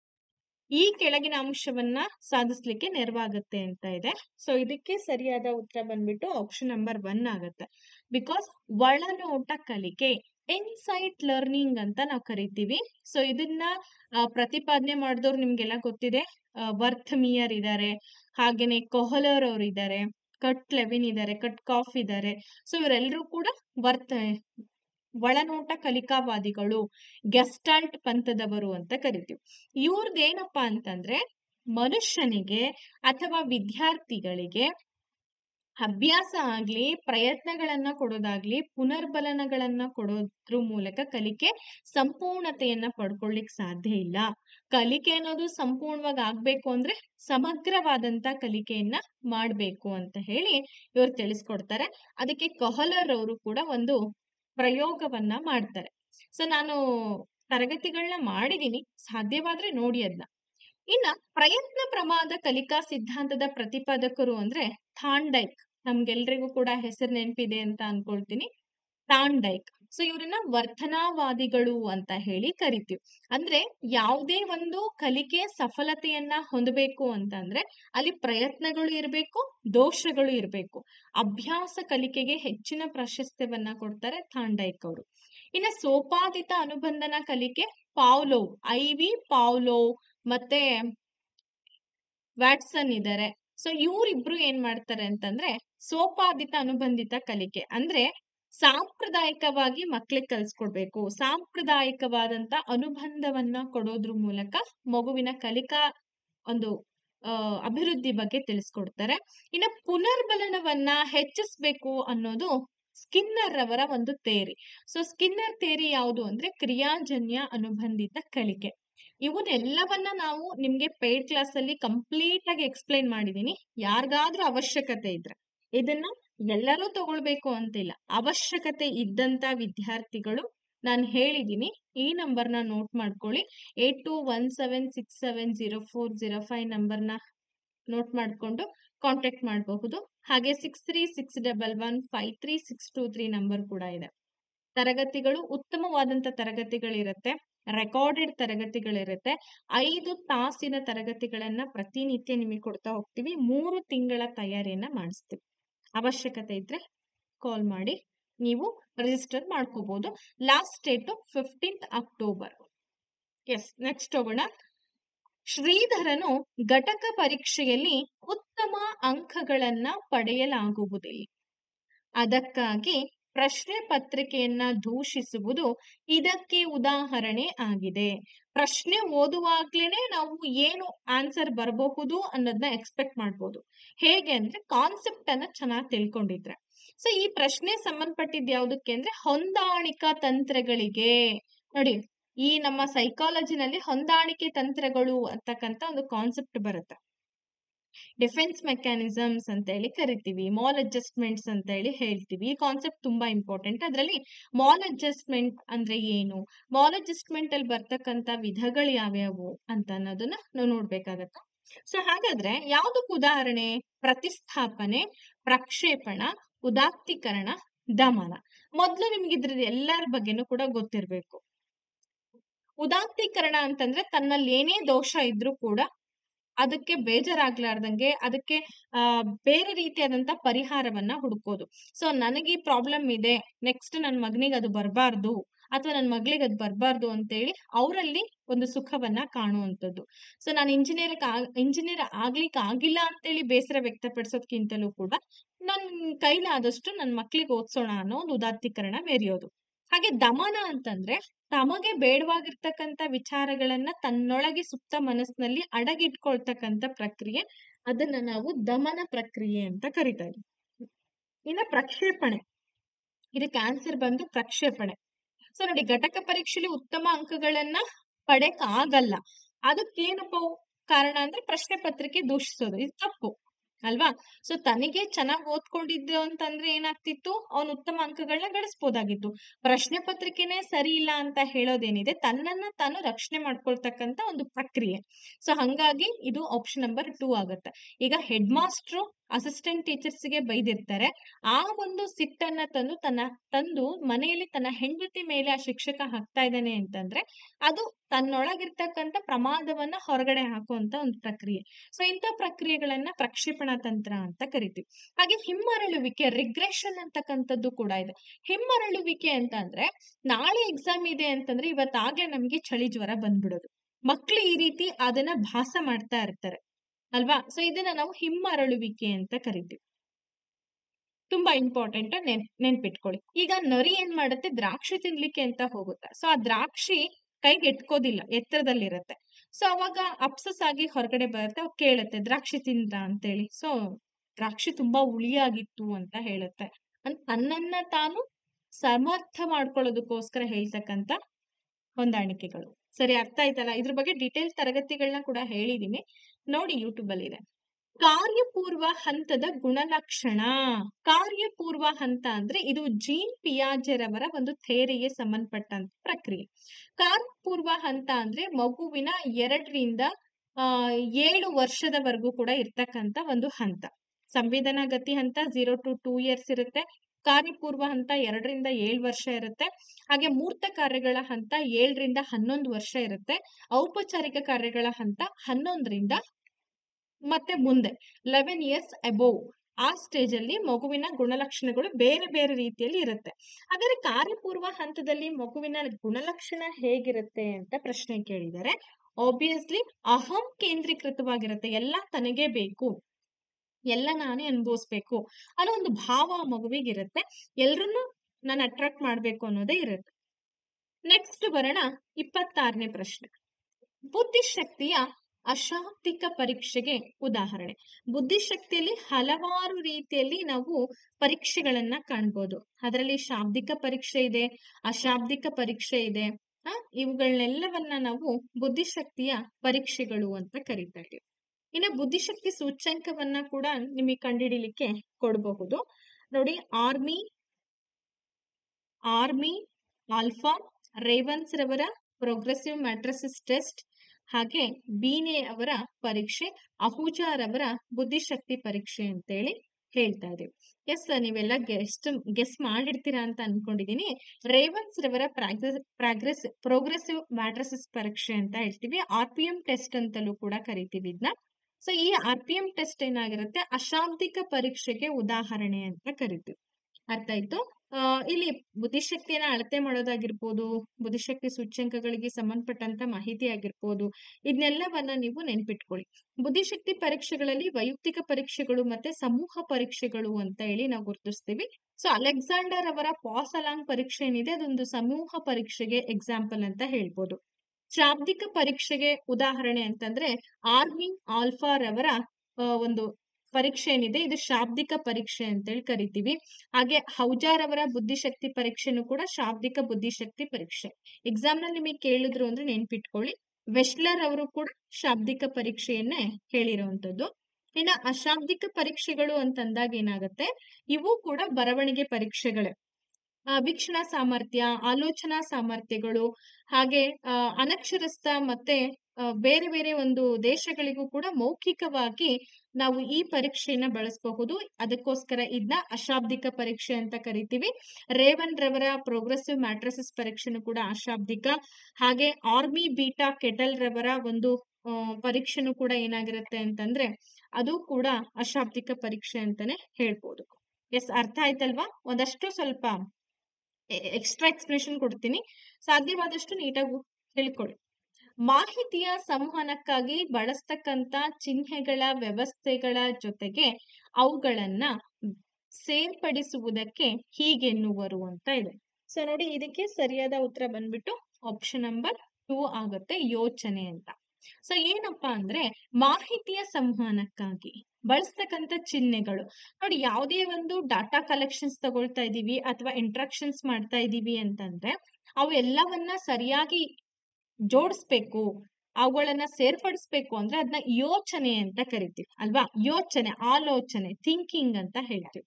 ಈ ಕೆಳಗಿನ ಅಂಶವನ್ನ ಸಾಧಿಸ್ಲಿಕ್ಕೆ ನೆರವಾಗುತ್ತೆ ಅಂತ ಇದೆ ಸೊ ಇದಕ್ಕೆ ಸರಿಯಾದ ಉತ್ತರ ಬಂದ್ಬಿಟ್ಟು ಆಪ್ಷನ್ ನಂಬರ್ ಒನ್ ಆಗುತ್ತೆ ಬಿಕಾಸ್ ಒಳನೋಟ ಕಲಿಕೆ ಇನ್ಸೈಟ್ ಲರ್ನಿಂಗ್ ಅಂತ ನಾವು ಕರಿತೀವಿ ಸೊ ಇದನ್ನ ಆ, ಪ್ರತಿಪಾದನೆ ಮಾಡಿದವ್ರು ನಿಮ್ಗೆಲ್ಲ ಗೊತ್ತಿದೆ ಆ, ವರ್ತ್ ಮಿಯರ್ ಇದ್ದಾರೆ ಹಾಗೇನೆ ಕೊಹಲರ್ ಅವ್ರು ಇದ್ದಾರೆ ಕಟ್ ಲೆವಿನ್ ಇದ್ದಾರೆ ಕಟ್ ಕಾಫ್ ಇದ್ದಾರೆ ಸೊ ಇವರೆಲ್ಲರೂ ಕೂಡ ವರ್ತ ಒಳನೋಟ ಕಲಿಕಾವಾದಿಗಳು ಗೆಸ್ಟಾಲ್ಟ್ ಪಂಥದವರು ಅಂತ ಕರಿತೀವಿ ಇವ್ರದ್ದೇನಪ್ಪಾ ಅಂತಂದ್ರೆ ಮನುಷ್ಯನಿಗೆ ಅಥವಾ ವಿದ್ಯಾರ್ಥಿಗಳಿಗೆ ಅಭ್ಯಾಸ ಆಗ್ಲಿ ಪ್ರಯತ್ನಗಳನ್ನ ಕೊಡೋದಾಗ್ಲಿ ಪುನರ್ಬಲನಗಳನ್ನ ಕೊಡೋದ್ರ ಮೂಲಕ ಕಲಿಕೆ ಸಂಪೂರ್ಣತೆಯನ್ನ ಪಡ್ಕೊಳ್ಳಿಕ್ ಸಾಧ್ಯ ಇಲ್ಲ ಕಲಿಕೆ ಅನ್ನೋದು ಸಂಪೂರ್ಣವಾಗಿ ಆಗ್ಬೇಕು ಅಂದ್ರೆ ಸಮಗ್ರವಾದಂತ ಕಲಿಕೆಯನ್ನ ಮಾಡ್ಬೇಕು ಅಂತ ಹೇಳಿ ಇವ್ರು ತಿಳಿಸ್ಕೊಡ್ತಾರೆ ಅದಕ್ಕೆ ಕೊಹಲರ್ ಅವರು ಕೂಡ ಒಂದು ಪ್ರಯೋಗವನ್ನ ಮಾಡ್ತಾರೆ ಸೊ ನಾನು ತರಗತಿಗಳನ್ನ ಮಾಡಿದೀನಿ ಸಾಧ್ಯವಾದ್ರೆ ನೋಡಿ ಅದನ್ನ ಇನ್ನ ಪ್ರಯತ್ನ ಪ್ರಮಾದ ಕಲಿಕಾ ಸಿದ್ಧಾಂತದ ಪ್ರತಿಪಾದಕರು ಅಂದ್ರೆ ಥಾಂಡೈಕ್ ನಮ್ಗೆಲ್ರಿಗೂ ಕೂಡ ಹೆಸರು ನೆನಪಿದೆ ಅಂತ ಅನ್ಕೊಳ್ತೀನಿ ಥಾಂಡೈಕ್ ಸೊ ಇವ್ರನ್ನ ವರ್ತನಾವಾದಿಗಳು ಅಂತ ಹೇಳಿ ಕರಿತೀವಿ ಅಂದ್ರೆ ಯಾವುದೇ ಒಂದು ಕಲಿಕೆ ಸಫಲತೆಯನ್ನ ಹೊಂದಬೇಕು ಅಂತಂದ್ರೆ ಅಲ್ಲಿ ಪ್ರಯತ್ನಗಳು ಇರಬೇಕು ದೋಷಗಳು ಇರಬೇಕು ಅಭ್ಯಾಸ ಕಲಿಕೆಗೆ ಹೆಚ್ಚಿನ ಪ್ರಾಶಸ್ತ್ಯವನ್ನ ಕೊಡ್ತಾರೆ ಥಾಂಡೈಕ್ ಅವರು ಇನ್ನ ಸೋಪಾದಿತ ಅನುಬಂಧನ ಕಲಿಕೆ ಪಾವ್ಲೋವ್ ಐ ವಿ ಪಾವ್ಲೋವ್ ಮತ್ತೆ ವ್ಯಾಟ್ಸನ್ ಇದ್ದಾರೆ ಸೊ ಇವರಿಬ್ರು ಏನ್ ಮಾಡ್ತಾರೆ ಅಂತಂದ್ರೆ ಸೋಪಾದಿತ ಅನುಬಂಧಿತ ಕಲಿಕೆ ಅಂದ್ರೆ ಸಾಂಪ್ರದಾಯಿಕವಾಗಿ ಮಕ್ಳಿಗೆ ಕಲ್ಸ್ಕೊಡ್ಬೇಕು ಸಾಂಪ್ರದಾಯಿಕವಾದಂತ ಅನುಬಂಧವನ್ನ ಕೊಡೋದ್ರ ಮೂಲಕ ಮಗುವಿನ ಕಲಿಕಾ ಒಂದು ಆ ಅಭಿವೃದ್ಧಿ ಬಗ್ಗೆ ತಿಳಿಸ್ಕೊಡ್ತಾರೆ ಇನ್ನ ಪುನರ್ಬಲನವನ್ನ ಹೆಚ್ಚಿಸ್ಬೇಕು ಅನ್ನೋದು ಸ್ಕಿನ್ನರ್ ಅವರ ಒಂದು ತೇರಿ ಸೊ ಸ್ಕಿನ್ನರ್ ತೇರಿ ಯಾವುದು ಅಂದ್ರೆ ಕ್ರಿಯಾಜನ್ಯ ಅನುಬಂಧಿತ ಕಲಿಕೆ ಇವನ್ನೆಲ್ಲವನ್ನ ನಾವು ನಿಮ್ಗೆ ಪೇಡ್ ಕ್ಲಾಸ್ ಅಲ್ಲಿ ಕಂಪ್ಲೀಟ್ ಆಗಿ ಎಕ್ಸ್ಪ್ಲೈನ್ ಮಾಡಿದೀನಿ ಯಾರಿಗಾದ್ರೂ ಅವಶ್ಯಕತೆ ಇದ್ರೆ ಇದನ್ನ ಎಲ್ಲರೂ ತಗೊಳ್ಬೇಕು ಅಂತಿಲ್ಲ ಅವಶ್ಯಕತೆ ಇದ್ದಂತ ವಿದ್ಯಾರ್ಥಿಗಳು ನಾನು ಹೇಳಿದೀನಿ ಈ ನಂಬರ್ನ ನೋಟ್ ಮಾಡ್ಕೊಳ್ಳಿ eight two one seven six seven zero four zero five ನಂಬರ್ನ ನೋಟ್ ಮಾಡಿಕೊಂಡು ಕಾಂಟ್ಯಾಕ್ಟ್ ಮಾಡಬಹುದು ಹಾಗೆ six three six double one five three six two three number ಕೂಡ ಇದೆ ತರಗತಿಗಳು ಉತ್ತಮವಾದಂತ ತರಗತಿಗಳಿರುತ್ತೆ ರೆಕಾರ್ಡೆಡ್ ತರಗತಿಗಳಿರುತ್ತೆ ಐದು ತಾಸಿನ ತರಗತಿಗಳನ್ನ ಪ್ರತಿನಿತ್ಯ ನಿಮಗೆ ಕೊಡ್ತಾ ಹೋಗ್ತೀವಿ ಮೂರು ತಿಂಗಳ ತಯಾರಿಯನ್ನ ಮಾಡಿಸ್ತೀವಿ ಅವಶ್ಯಕತೆ ಇದ್ರೆ ಕಾಲ್ ಮಾಡಿ ನೀವು ರಿಜಿಸ್ಟರ್ ಮಾಡ್ಕೋಬಹುದು last date fifteenth October yes next ಹೋಗೋಣ ಶ್ರೀಧರನು ಘಟಕ ಪರೀಕ್ಷೆಯಲ್ಲಿ ಉತ್ತಮ ಅಂಕಗಳನ್ನ ಪಡೆಯಲಾಗುವುದಿಲ್ಲ ಅದಕ್ಕಾಗಿ ಪ್ರಶ್ನೆ ಪತ್ರಿಕೆಯನ್ನ ದೂಷಿಸುವುದು ಇದಕ್ಕೆ ಉದಾಹರಣೆ ಆಗಿದೆ ಪ್ರಶ್ನೆ ಓದುವಾಗ್ಲೇನೆ ನಾವು ಏನು ಆನ್ಸರ್ ಬರಬಹುದು ಅನ್ನೋದನ್ನ ಎಕ್ಸ್ಪೆಕ್ಟ್ ಮಾಡ್ಬೋದು ಹೇಗೆ ಅಂದ್ರೆ ಕಾನ್ಸೆಪ್ಟ್ ಅನ್ನ ಚೆನ್ನಾಗಿ ತಿಳ್ಕೊಂಡಿದ್ರೆ ಸೊ ಈ ಪ್ರಶ್ನೆ ಸಂಬಂಧಪಟ್ಟಿದ್ ಯಾವ್ದಕ್ಕೆ ಅಂದ್ರೆ ಹೊಂದಾಣಿಕಾ ತಂತ್ರಗಳಿಗೆ ನೋಡಿ ಈ ನಮ್ಮ ಸೈಕಾಲಜಿನಲ್ಲಿ ಹೊಂದಾಣಿಕೆ ತಂತ್ರಗಳು ಅಂತಕ್ಕಂತ ಒಂದು ಕಾನ್ಸೆಪ್ಟ್ ಬರುತ್ತೆ ಡಿಫೆನ್ಸ್ ಮೆಕ್ಯಾನಿಸಮ್ಸ್ ಅಂತ ಹೇಳಿ ಕರಿತೀವಿ ಮಾಲ್ ಅಡ್ಜಸ್ಟ್ಮೆಂಟ್ಸ್ ಅಂತ ಹೇಳಿ ಹೇಳ್ತೀವಿ ಈ ಕಾನ್ಸೆಪ್ಟ್ ತುಂಬಾ ಇಂಪಾರ್ಟೆಂಟ್ ಅದರಲ್ಲಿ ಮಾಲ್ ಅಡ್ಜಸ್ಟ್ಮೆಂಟ್ ಅಂದ್ರೆ ಏನು ಮಾಲ್ ಅಡ್ಜಸ್ಟ್ಮೆಂಟ್ ಅಲ್ಲಿ ಬರ್ತಕ್ಕಂತ ವಿಧಗಳು ಯಾವ್ಯಾವು ಅಂತ ಅನ್ನೋದನ್ನ ನಾವು ನೋಡ್ಬೇಕಾಗತ್ತೆ ಸೊ ಹಾಗಾದ್ರೆ ಯಾವ್ದಕ್ ಉದಾಹರಣೆ ಪ್ರತಿಸ್ಥಾಪನೆ ಪ್ರಕ್ಷೇಪಣ ಉದಾತ್ತೀಕರಣ ದಮನ ಮೊದ್ಲು ನಿಮ್ಗೆ ಇದ್ರ ಎಲ್ಲರ ಬಗ್ಗೆನೂ ಕೂಡ ಗೊತ್ತಿರ್ಬೇಕು ಉದಾತ್ತೀಕರಣ ಅಂತಂದ್ರೆ ತನ್ನಲ್ಲಿ ಏನೇ ದೋಷ ಇದ್ರೂ ಕೂಡ ಅದಕ್ಕೆ ಬೇಜಾರಾಗ್ಲಾರ್ದಂಗೆ ಅದಕ್ಕೆ ಆ ಬೇರೆ ರೀತಿಯಾದಂತ ಪರಿಹಾರವನ್ನ ಹುಡುಕೋದು ಸೊ ನನಗೆ ಈ ಪ್ರಾಬ್ಲಮ್ ಇದೆ ನೆಕ್ಸ್ಟ್ ನನ್ನ ಮಗನಿಗೆ ಅದು ಬರಬಾರ್ದು ಅಥವಾ ನನ್ನ ಮಗಳಿಗೆ ಅದು ಬರಬಾರ್ದು ಅಂತೇಳಿ ಅವರಲ್ಲಿ ಒಂದು ಸುಖವನ್ನ ಕಾಣುವಂಥದ್ದು ಸೊ ನಾನು ಇಂಜಿನಿಯರ್ ಇಂಜಿನಿಯರ್ ಆಗ್ಲಿಕ್ಕೆ ಆಗಿಲ್ಲ ಅಂತೇಳಿ ಬೇಸರ ವ್ಯಕ್ತಪಡಿಸೋದ್ಕಿಂತಲೂ ಕೂಡ ನನ್ನ ಕೈಲಾದಷ್ಟು ನನ್ನ ಮಕ್ಳಿಗೆ ಓದ್ಸೋಣ ಅನ್ನೋ ಒಂದು ಉದಾತ್ತೀಕರಣ ಮೆರೆಯೋದು ಹಾಗೆ ದಮನ ಅಂತಂದ್ರೆ ತಮಗೆ ಬೇಡವಾಗಿರ್ತಕ್ಕಂಥ ವಿಚಾರಗಳನ್ನ ತನ್ನೊಳಗೆ ಸುಪ್ತ ಮನಸ್ಸಿನಲ್ಲಿ ಅಡಗಿಟ್ಕೊಳ್ತಕ್ಕಂಥ ಪ್ರಕ್ರಿಯೆ ಅದನ್ನ ನಾವು ದಮನ ಪ್ರಕ್ರಿಯೆ ಅಂತ ಕರಿತಾ ಇದ್ದೀವಿ ಇನ್ನ ಪ್ರಕ್ಷೇಪಣೆ ಇದಕ್ಕೆ ಆನ್ಸರ್ ಬಂದು ಪ್ರಕ್ಷೇಪಣೆ ಸೊ ನೋಡಿ ಘಟಕ ಪರೀಕ್ಷೆಯಲ್ಲಿ ಉತ್ತಮ ಅಂಕಗಳನ್ನ ಪಡೆಯಕ್ ಆಗಲ್ಲ ಅದಕ್ಕೇನಪ್ಪ ಕಾರಣ ಅಂದ್ರೆ ಪ್ರಶ್ನೆ ಪತ್ರಿಕೆ ದೂಷಿಸೋದು ಇದು ತಪ್ಪು ಅಲ್ವಾ ಸೊ ತನಗೆ ಚೆನ್ನಾಗಿ ಓದ್ಕೊಂಡಿದ್ದು ಅಂತಂದ್ರೆ ಏನಾಗ್ತಿತ್ತು ಅವನು ಉತ್ತಮ ಅಂಕಗಳನ್ನ ಗಳಿಸ್ಬೋದಾಗಿತ್ತು ಪ್ರಶ್ನೆ ಪತ್ರಿಕೆನೇ ಸರಿ ಇಲ್ಲ ಅಂತ ಹೇಳೋದೇನಿದೆ ತನ್ನನ್ನ ತಾನು ರಕ್ಷಣೆ ಮಾಡ್ಕೊಳ್ತಕ್ಕಂತ ಒಂದು ಪ್ರಕ್ರಿಯೆ ಸೊ ಹಂಗಾಗಿ ಇದು ಆಪ್ಷನ್ ನಂಬರ್ ಟೂ ಆಗುತ್ತೆ ಈಗ ಹೆಡ್ ಮಾಸ್ಟ್ರು ಅಸಿಸ್ಟೆಂಟ್ ಟೀಚರ್ಸ್ಗೆ ಬೈದಿರ್ತಾರೆ ಆ ಒಂದು ಸಿಟ್ಟನ್ನ ತಂದು ತನ್ನ ತಂದು ಮನೆಯಲ್ಲಿ ತನ್ನ ಹೆಂಡತಿ ಮೇಲೆ ಆ ಶಿಕ್ಷಕ ಹಾಕ್ತಾ ಇದ್ದಾನೆ ಅಂತಂದ್ರೆ ಅದು ತನ್ನೊಳಗಿರ್ತಕ್ಕಂಥ ಪ್ರಮಾದವನ್ನ ಹೊರಗಡೆ ಹಾಕುವಂತ ಒಂದು ಪ್ರಕ್ರಿಯೆ ಸೊ ಇಂಥ ಪ್ರಕ್ರಿಯೆಗಳನ್ನ ಪ್ರಕ್ಷೇಪಣಾ ತಂತ್ರ ಅಂತ ಕರಿತೀವಿ ಹಾಗೆ ಹಿಮ್ಮರಳುವಿಕೆ ರಿಗ್ರೆಷನ್ ಅಂತಕ್ಕಂಥದ್ದು ಕೂಡ ಇದೆ ಹಿಮ್ಮರಳುವಿಕೆ ಅಂತ ಅಂದ್ರೆ ನಾಳೆ ಎಕ್ಸಾಮ್ ಇದೆ ಅಂತಂದ್ರೆ ಇವತ್ತಾಗ್ಲೇ ನಮ್ಗೆ ಚಳಿ ಜ್ವರ ಬಂದ್ಬಿಡೋದು ಮಕ್ಳು ಈ ರೀತಿ ಅದನ್ನ ಭಾಸ ಮಾಡ್ತಾ ಇರ್ತಾರೆ ಅಲ್ವಾ ಸೊ ಇದನ್ನ ನಾವು ಹಿಮ್ಮರಳುವಿಕೆ ಅಂತ ಕರಿತೀವಿ ತುಂಬಾ ಇಂಪಾರ್ಟೆಂಟ್ ನೆನ್ ನೆನ್ಪಿಟ್ಕೊಳ್ಳಿ ಈಗ ನರಿ ಏನ್ ಮಾಡುತ್ತೆ ದ್ರಾಕ್ಷಿ ತಿನ್ಲಿಕ್ಕೆ ಅಂತ ಹೋಗುತ್ತೆ ಸೊ ಆ ದ್ರಾಕ್ಷಿ ಕೈಗೆ ಎಟ್ಕೋದಿಲ್ಲ ಎತ್ತರದಲ್ಲಿರುತ್ತೆ ಸೊ ಅವಾಗ ಅಪ್ಸಸ್ ಆಗಿ ಹೊರಗಡೆ ಬರುತ್ತೆ ಅವಾಗ ಕೇಳುತ್ತೆ ದ್ರಾಕ್ಷಿ ತಿಂದ್ರ ಅಂತೇಳಿ ಸೊ ದ್ರಾಕ್ಷಿ ತುಂಬಾ ಹುಳಿಯಾಗಿತ್ತು ಅಂತ ಹೇಳುತ್ತೆ ಅಂತ ತನ್ನನ್ನ ತಾನು ಸಮರ್ಥ ಮಾಡ್ಕೊಳ್ಳೋದಕ್ಕೋಸ್ಕರ ಹೇಳ್ತಕ್ಕಂತ ಹೊಂದಾಣಿಕೆಗಳು ಸರಿ ಅರ್ಥ ಆಯ್ತಲ್ಲ ಇದ್ರ ಬಗ್ಗೆ ಡೀಟೇಲ್ ತರಗತಿಗಳನ್ನ ಕೂಡ ಹೇಳಿದೀನಿ ನೋಡಿ ಯೂಟ್ಯೂಬ್ ಅಲ್ಲಿ ಇದೆ ಕಾರ್ಯಪೂರ್ವ ಹಂತದ ಗುಣಲಕ್ಷಣ ಕಾರ್ಯಪೂರ್ವ ಹಂತ ಅಂದ್ರೆ ಇದು ಜೀನ್ ಪಿಯಾಜೆರ್ ಅವರ ಒಂದು ಥೇರಿಗೆ ಸಂಬಂಧಪಟ್ಟಂತ ಪ್ರಕ್ರಿಯೆ ಕಾರ್ಯಪೂರ್ವ ಹಂತ ಅಂದ್ರೆ ಮಗುವಿನ ಎರಡರಿಂದ ಆ ಏಳು ವರ್ಷದವರೆಗೂ ಕೂಡ ಇರ್ತಕ್ಕಂತ ಒಂದು ಹಂತ ಸಂವೇದನಾ ಗತಿ ಹಂತ ಜೀರೋ ಟು ಟೂ ಇಯರ್ಸ್ ಇರುತ್ತೆ ಕಾರ್ಯಪೂರ್ವ ಹಂತ ಎರಡರಿಂದ ಏಳು ವರ್ಷ ಇರುತ್ತೆ ಹಾಗೆ ಮೂರ್ತ ಕಾರ್ಯಗಳ ಹಂತ ಏಳರಿಂದ ಹನ್ನೊಂದು ವರ್ಷ ಇರುತ್ತೆ ಔಪಚಾರಿಕ ಕಾರ್ಯಗಳ ಹಂತ ಹನ್ನೊಂದರಿಂದ ಮತ್ತೆ ಮುಂದೆ ಲೆವೆನ್ ಇಯರ್ಸ್ ಅಬೋವ್ ಆ ಸ್ಟೇಜ್ ಅಲ್ಲಿ ಮಗುವಿನ ಗುಣಲಕ್ಷಣಗಳು ಬೇರೆ ಬೇರೆ ರೀತಿಯಲ್ಲಿ ಇರುತ್ತೆ ಹಾಗಾದ್ರೆ ಕಾರ್ಯಪೂರ್ವ ಹಂತದಲ್ಲಿ ಮಗುವಿನ ಗುಣಲಕ್ಷಣ ಹೇಗಿರುತ್ತೆ ಅಂತ ಪ್ರಶ್ನೆ ಕೇಳಿದರೆ ಆಬ್ವಿಯಸ್ಲಿ ಅಹಂ ಕೇಂದ್ರೀಕೃತವಾಗಿರುತ್ತೆ ಎಲ್ಲ ತನಗೆ ಬೇಕು ಎಲ್ಲ ನಾನೇ ಅನುಭವಿಸ್ಬೇಕು ಅನ್ನೋ ಒಂದು ಭಾವ ಮಗುವಿಗಿರುತ್ತೆ ಎಲ್ರನ್ನೂ ನಾನು ಅಟ್ರಾಕ್ಟ್ ಮಾಡ್ಬೇಕು ಅನ್ನೋದೇ ಇರುತ್ತೆ ನೆಕ್ಸ್ಟ್ ಬರೋಣ ಇಪ್ಪತ್ತಾರನೇ ಪ್ರಶ್ನೆ ಬುದ್ಧಿಶಕ್ತಿಯ ಅಶಾಬ್ದಿಕ ಪರೀಕ್ಷೆಗೆ ಉದಾಹರಣೆ ಬುದ್ಧಿಶಕ್ತಿಯಲ್ಲಿ ಹಲವಾರು ರೀತಿಯಲ್ಲಿ ನಾವು ಪರೀಕ್ಷೆಗಳನ್ನ ಕಾಣ್ಬೋದು ಅದರಲ್ಲಿ ಶಾಬ್ದಿಕ ಪರೀಕ್ಷೆ ಇದೆ ಅಶಾಬ್ದಿಕ ಪರೀಕ್ಷೆ ಇದೆ ಆ ಇವುಗಳನ್ನೆಲ್ಲವನ್ನ ನಾವು ಬುದ್ಧಿಶಕ್ತಿಯ ಪರೀಕ್ಷೆಗಳು ಅಂತ ಕರಿತಾ ಇದ್ದೀವಿ ಇನ್ನು ಬುದ್ಧಿಶಕ್ತಿ ಸೂಚ್ಯಂಕವನ್ನ ಕೂಡ ನಿಮಗೆ ಕಂಡುಹಿಡಿಲಿಕ್ಕೆ ಕೊಡಬಹುದು ನೋಡಿ ಆರ್ಮಿ ಆರ್ಮಿ ಆಲ್ಫಾ ರೇವನ್ಸ್ ರವರ ಪ್ರೋಗ್ರೆಸಿವ್ ಮ್ಯಾಟ್ರಸಿಸ್ ಟೆಸ್ಟ್ ಹಾಗೆ ಬೀನೆ ಅವರ ಪರೀಕ್ಷೆ ಅಹುಜಾರ್ ಅವರ ಬುದ್ಧಿಶಕ್ತಿ ಪರೀಕ್ಷೆ ಅಂತೇಳಿ ಹೇಳ್ತಾ ಇದೀವಿ ಎಸ್ ನೀವೆಲ್ಲ ಗೆಸ್ಟ್ ಗೆಸ್ ಮಾಡಿರ್ತೀರಾ ಅಂತ ಅನ್ಕೊಂಡಿದೀನಿ ರೇವನ್ಸ್ ರವರ ಪ್ರಾಗ್ರೆಸ್ ಪ್ರೋಗ್ರೆಸಿವ್ ಮ್ಯಾಟ್ರಸಿಸ್ ಪರೀಕ್ಷೆ ಅಂತ ಹೇಳ್ತೀವಿ ಆರ್ ಪಿ ಎಂ ಟೆಸ್ಟ್ ಅಂತಲೂ ಕೂಡ ಕರಿತೀವಿ ಇದನ್ನ ಸೊ ಈ ಆರ್ ಪಿ ಎಂ ಟೆಸ್ಟ್ ಏನಾಗಿರುತ್ತೆ ಅಶಾಬ್ದಿಕ ಪರೀಕ್ಷೆಗೆ ಉದಾಹರಣೆ ಅಂತ ಕರಿತೀವಿ ಅರ್ಥ ಆಯ್ತು ಆ ಇಲ್ಲಿ ಬುದ್ಧಿಶಕ್ತಿಯನ್ನ ಅಳತೆ ಮಾಡೋದಾಗಿರ್ಬೋದು ಬುದ್ಧಿಶಕ್ತಿ ಸೂಚ್ಯಂಕಗಳಿಗೆ ಸಂಬಂಧಪಟ್ಟಂತ ಮಾಹಿತಿ ಆಗಿರ್ಬೋದು ಇದನ್ನೆಲ್ಲವನ್ನ ನೀವು ನೆನ್ಪಿಟ್ಕೊಳ್ಳಿ ಬುದ್ಧಿಶಕ್ತಿ ಪರೀಕ್ಷೆಗಳಲ್ಲಿ ವೈಯಕ್ತಿಕ ಪರೀಕ್ಷೆಗಳು ಮತ್ತೆ ಸಮೂಹ ಪರೀಕ್ಷೆಗಳು ಅಂತ ಹೇಳಿ ನಾವು ಗುರುತಿಸ್ತೀವಿ ಸೊ ಅಲೆಕ್ಸಾಂಡರ್ ಅವರ ಪಾಸ್ ಅಲಾಂಗ್ ಪರೀಕ್ಷೆ ಏನಿದೆ ಅದೊಂದು ಸಮೂಹ ಪರೀಕ್ಷೆಗೆ ಎಕ್ಸಾಂಪಲ್ ಅಂತ ಹೇಳ್ಬೋದು ಶಾಬ್ದಿಕ ಪರೀಕ್ಷೆಗೆ ಉದಾಹರಣೆ ಅಂತಂದ್ರೆ ಆರ್ಮಿ ಆಲ್ಫಾ ರವರ ಒಂದು ಪರೀಕ್ಷೆ ಏನಿದೆ ಇದು ಶಾಬ್ದಿಕ ಪರೀಕ್ಷೆ ಅಂತೇಳಿ ಕರಿತೀವಿ ಹಾಗೆ ಹೌಜಾರ್ ಅವರ ಬುದ್ಧಿಶಕ್ತಿ ಪರೀಕ್ಷೆನೂ ಕೂಡ ಶಾಬ್ದಿಕ ಬುದ್ಧಿಶಕ್ತಿ ಪರೀಕ್ಷೆ ಎಕ್ಸಾಮ್ ನಲ್ಲಿ ನಿಮಗೆ ಕೇಳಿದ್ರು ಅಂದ್ರೆ ನೆನ್ಪಿಟ್ಕೊಳ್ಳಿ ವೆಸ್ಲರ್ ಅವರು ಕೂಡ ಶಾಬ್ದಿಕ ಪರೀಕ್ಷೆಯನ್ನೇ ಹೇಳಿರುವಂತದ್ದು ಇನ್ನ ಅಶಾಬ್ದಿಕ ಪರೀಕ್ಷೆಗಳು ಅಂತಂದಾಗ ಏನಾಗುತ್ತೆ ಇವು ಕೂಡ ಬರವಣಿಗೆ ಪರೀಕ್ಷೆಗಳೇ ಆ, ವೀಕ್ಷಣಾ ಸಾಮರ್ಥ್ಯ ಆಲೋಚನಾ ಸಾಮರ್ಥ್ಯಗಳು ಹಾಗೆ ಆ, ಅನಕ್ಷರಸ್ಥ ಮತ್ತೆ ಆ, ಬೇರೆ ಬೇರೆ ಒಂದು ದೇಶಗಳಿಗೂ ಕೂಡ ಮೌಖಿಕವಾಗಿ ನಾವು ಈ ಪರೀಕ್ಷೆಯನ್ನ ಬಳಸಬಹುದು ಅದಕ್ಕೋಸ್ಕರ ಇದನ್ನ ಅಶಾಬ್ದಿಕ ಪರೀಕ್ಷೆ ಅಂತ ಕರಿತೀವಿ ರೇವನ್ ರವರ ಪ್ರೋಗ್ರೆಸಿವ್ ಮ್ಯಾಟ್ರಸಿಸ್ ಪರೀಕ್ಷೆನೂ ಕೂಡ ಅಶಾಬ್ದಿಕ ಹಾಗೆ ಆರ್ಮಿ ಬೀಟಾ ಕೆಟಲ್ ರವರ ಒಂದು ಆ, ಪರೀಕ್ಷೆನೂ ಕೂಡ ಏನಾಗಿರುತ್ತೆ ಅಂತಂದ್ರೆ ಅದು ಕೂಡ ಅಶಾಬ್ದಿಕ ಪರೀಕ್ಷೆ ಅಂತಾನೆ ಹೇಳ್ಬೋದು ಎಸ್ ಅರ್ಥ ಆಯ್ತಲ್ವಾ ಒಂದಷ್ಟು ಸ್ವಲ್ಪ ಎಕ್ಸ್ಟ್ರಾ ಎಕ್ಸ್ಪ್ಲೇಷನ್ ಕೊಡ್ತೀನಿ ಸಾಧ್ಯವಾದಷ್ಟು ನೀಟಾಗಿ ಹೇಳ್ಕೊಳ್ಳಿ ಮಾಹಿತಿಯ ಸಂವಹನಕ್ಕಾಗಿ ಬಳಸ್ತಕ್ಕಂತ ಚಿಹ್ನೆಗಳ ವ್ಯವಸ್ಥೆಗಳ ಜೊತೆಗೆ ಅವುಗಳನ್ನ ಸೇರ್ಪಡಿಸುವುದಕ್ಕೆ ಹೀಗೆನ್ನುವರು ಅಂತ ಇದೆ ಸೊ ನೋಡಿ ಇದಕ್ಕೆ ಸರಿಯಾದ ಉತ್ತರ ಬಂದ್ಬಿಟ್ಟು ಆಪ್ಷನ್ ನಂಬರ್ ಟೂ ಆಗುತ್ತೆ ಯೋಚನೆ ಅಂತ ಸೊ ಏನಪ್ಪಾ ಅಂದ್ರೆ ಮಾಹಿತಿಯ ಸಂವಹನಕ್ಕಾಗಿ ಬಳಸ್ತಕ್ಕಂಥ ಚಿಹ್ನೆಗಳು ನೋಡಿ ಯಾವುದೇ ಒಂದು ಡಾಟಾ ಕಲೆಕ್ಷನ್ಸ್ ತಗೊಳ್ತಾ ಇದೀವಿ ಅಥವಾ ಇಂಟ್ರಾಕ್ಷನ್ಸ್ ಮಾಡ್ತಾ ಇದೀವಿ ಅಂತಂದ್ರೆ ಅವು ಎಲ್ಲವನ್ನ ಸರಿಯಾಗಿ ಜೋಡಿಸ್ಬೇಕು ಅವುಗಳನ್ನ ಸೇರ್ಪಡಿಸ್ಬೇಕು ಅಂದ್ರೆ ಅದನ್ನ ಯೋಚನೆ ಅಂತ ಕರಿತೀವಿ ಅಲ್ವಾ ಯೋಚನೆ ಆಲೋಚನೆ ಥಿಂಕಿಂಗ್ ಅಂತ ಹೇಳ್ತೀವಿ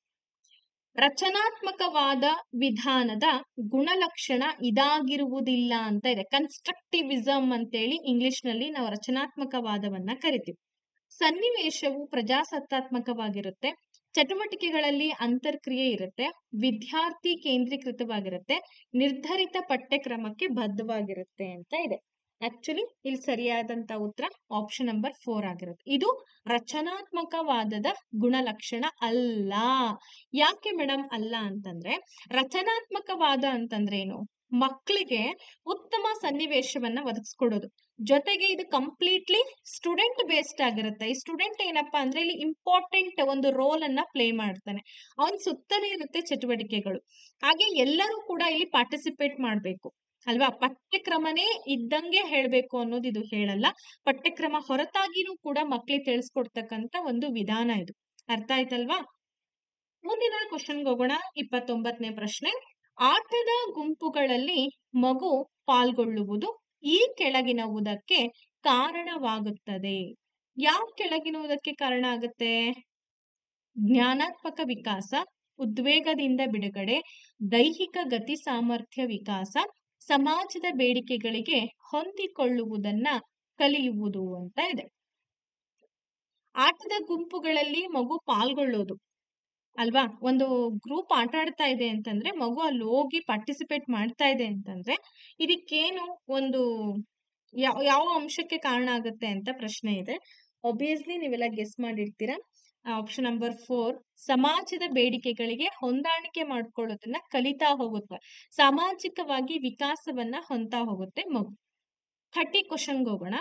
ರಚನಾತ್ಮಕವಾದ ವಿಧಾನದ ಗುಣಲಕ್ಷಣ ಇದಾಗಿರುವುದಿಲ್ಲ ಅಂತ ಇದೆ ಕನ್ಸ್ಟ್ರಕ್ಟಿವಿಸಮ್ ಅಂತೇಳಿ ಇಂಗ್ಲಿಷ್ ನಲ್ಲಿ ನಾವು ರಚನಾತ್ಮಕವಾದವನ್ನ ಕರಿತೀವಿ ಸನ್ನಿವೇಶವು ಪ್ರಜಾಸತ್ತಾತ್ಮಕವಾಗಿರುತ್ತೆ ಚಟುವಟಿಕೆಗಳಲ್ಲಿ ಅಂತರ್ಕ್ರಿಯೆ ಇರುತ್ತೆ ವಿದ್ಯಾರ್ಥಿ ಕೇಂದ್ರೀಕೃತವಾಗಿರುತ್ತೆ ನಿರ್ಧರಿತ ಪಠ್ಯಕ್ರಮಕ್ಕೆ ಬದ್ಧವಾಗಿರುತ್ತೆ ಅಂತ ಇದೆ ಆಕ್ಚುಲಿ ಇಲ್ಲಿ ಸರಿಯಾದಂತ ಉತ್ತರ ಆಪ್ಷನ್ ನಂಬರ್ ಫೋರ್ ಆಗಿರುತ್ತೆ ಇದು ರಚನಾತ್ಮಕವಾದದ ಗುಣಲಕ್ಷಣ ಅಲ್ಲ ಯಾಕೆ ಮೇಡಮ್ ಅಲ್ಲ ಅಂತಂದ್ರೆ ರಚನಾತ್ಮಕವಾದ ಅಂತಂದ್ರೆ ಏನು ಮಕ್ಕಳಿಗೆ ಉತ್ತಮ ಸನ್ನಿವೇಶವನ್ನ ಒದಗಿಸ್ಕೊಡೋದು ಜೊತೆಗೆ ಇದು ಕಂಪ್ಲೀಟ್ಲಿ ಸ್ಟೂಡೆಂಟ್ ಬೇಸ್ಡ್ ಆಗಿರುತ್ತೆ ಈ ಸ್ಟೂಡೆಂಟ್ ಏನಪ್ಪಾ ಅಂದ್ರೆ ಇಲ್ಲಿ ಇಂಪಾರ್ಟೆಂಟ್ ಒಂದು ರೋಲ್ ಅನ್ನ ಪ್ಲೇ ಮಾಡ್ತಾನೆ ಅವನ್ ಸುತ್ತಲೇ ಇರುತ್ತೆ ಚಟುವಟಿಕೆಗಳು ಹಾಗೆ ಎಲ್ಲರೂ ಕೂಡ ಇಲ್ಲಿ ಪಾರ್ಟಿಸಿಪೇಟ್ ಮಾಡ್ಬೇಕು ಅಲ್ವಾ ಪಠ್ಯಕ್ರಮನೇ ಇದ್ದಂಗೆ ಹೇಳ್ಬೇಕು ಅನ್ನೋದು ಇದು ಹೇಳಲ್ಲ ಪಠ್ಯಕ್ರಮ ಹೊರತಾಗಿನೂ ಕೂಡ ಮಕ್ಳಿಗೆ ತಿಳಿಸ್ಕೊಡ್ತಕ್ಕಂತ ಒಂದು ವಿಧಾನ ಇದು ಅರ್ಥ ಆಯ್ತಲ್ವಾ ಮುಂದಿನ ಕ್ವಶನ್ಗೆ ಹೋಗೋಣ ಇಪ್ಪತ್ತೊಂಬತ್ತನೇ ಪ್ರಶ್ನೆ ಆಟದ ಗುಂಪುಗಳಲ್ಲಿ ಮಗು ಪಾಲ್ಗೊಳ್ಳುವುದು ಈ ಕೆಳಗಿನವುದಕ್ಕೆ ಕಾರಣವಾಗುತ್ತದೆ ಯಾವ ಕೆಳಗಿನುವುದಕ್ಕೆ ಕಾರಣ ಆಗುತ್ತೆ ಜ್ಞಾನಾತ್ಮಕ ವಿಕಾಸ ಉದ್ವೇಗದಿಂದ ಬಿಡುಗಡೆ ದೈಹಿಕ ಗತಿ ಸಾಮರ್ಥ್ಯ ವಿಕಾಸ ಸಮಾಜದ ಬೇಡಿಕೆಗಳಿಗೆ ಹೊಂದಿಕೊಳ್ಳುವುದನ್ನ ಕಲಿಯುವುದು ಅಂತ ಇದೆ ಆಟದ ಗುಂಪುಗಳಲ್ಲಿ ಮಗು ಪಾಲ್ಗೊಳ್ಳೋದು ಅಲ್ವಾ ಒಂದು ಗ್ರೂಪ್ ಆಟ ಆಡ್ತಾ ಇದೆ ಅಂತಂದ್ರೆ ಮಗು ಅಲ್ಲಿ ಹೋಗಿ ಪಾರ್ಟಿಸಿಪೇಟ್ ಮಾಡ್ತಾ ಇದೆ ಅಂತಂದ್ರೆ ಇದಕ್ಕೇನು ಒಂದು ಯಾವ ಯಾವ ಅಂಶಕ್ಕೆ ಕಾರಣ ಆಗುತ್ತೆ ಅಂತ ಪ್ರಶ್ನೆ ಇದೆ ಒಬ್ವಿಯಸ್ಲಿ ನೀವೆಲ್ಲ ಗೆಸ್ ಮಾಡಿರ್ತೀರಾ ಆಪ್ಷನ್ ನಂಬರ್ ಫೋರ್ ಸಮಾಜದ ಬೇಡಿಕೆಗಳಿಗೆ ಹೊಂದಾಣಿಕೆ ಮಾಡ್ಕೊಳ್ಳೋದನ್ನ ಕಲಿತಾ ಹೋಗುತ್ತೆ ಸಾಮಾಜಿಕವಾಗಿ ವಿಕಾಸವನ್ನ ಹೊಂದ್ತಾ ಹೋಗುತ್ತೆ ಮಗು ಥರ್ಟಿ ಕ್ವಶನ್ಗೆ ಹೋಗೋಣ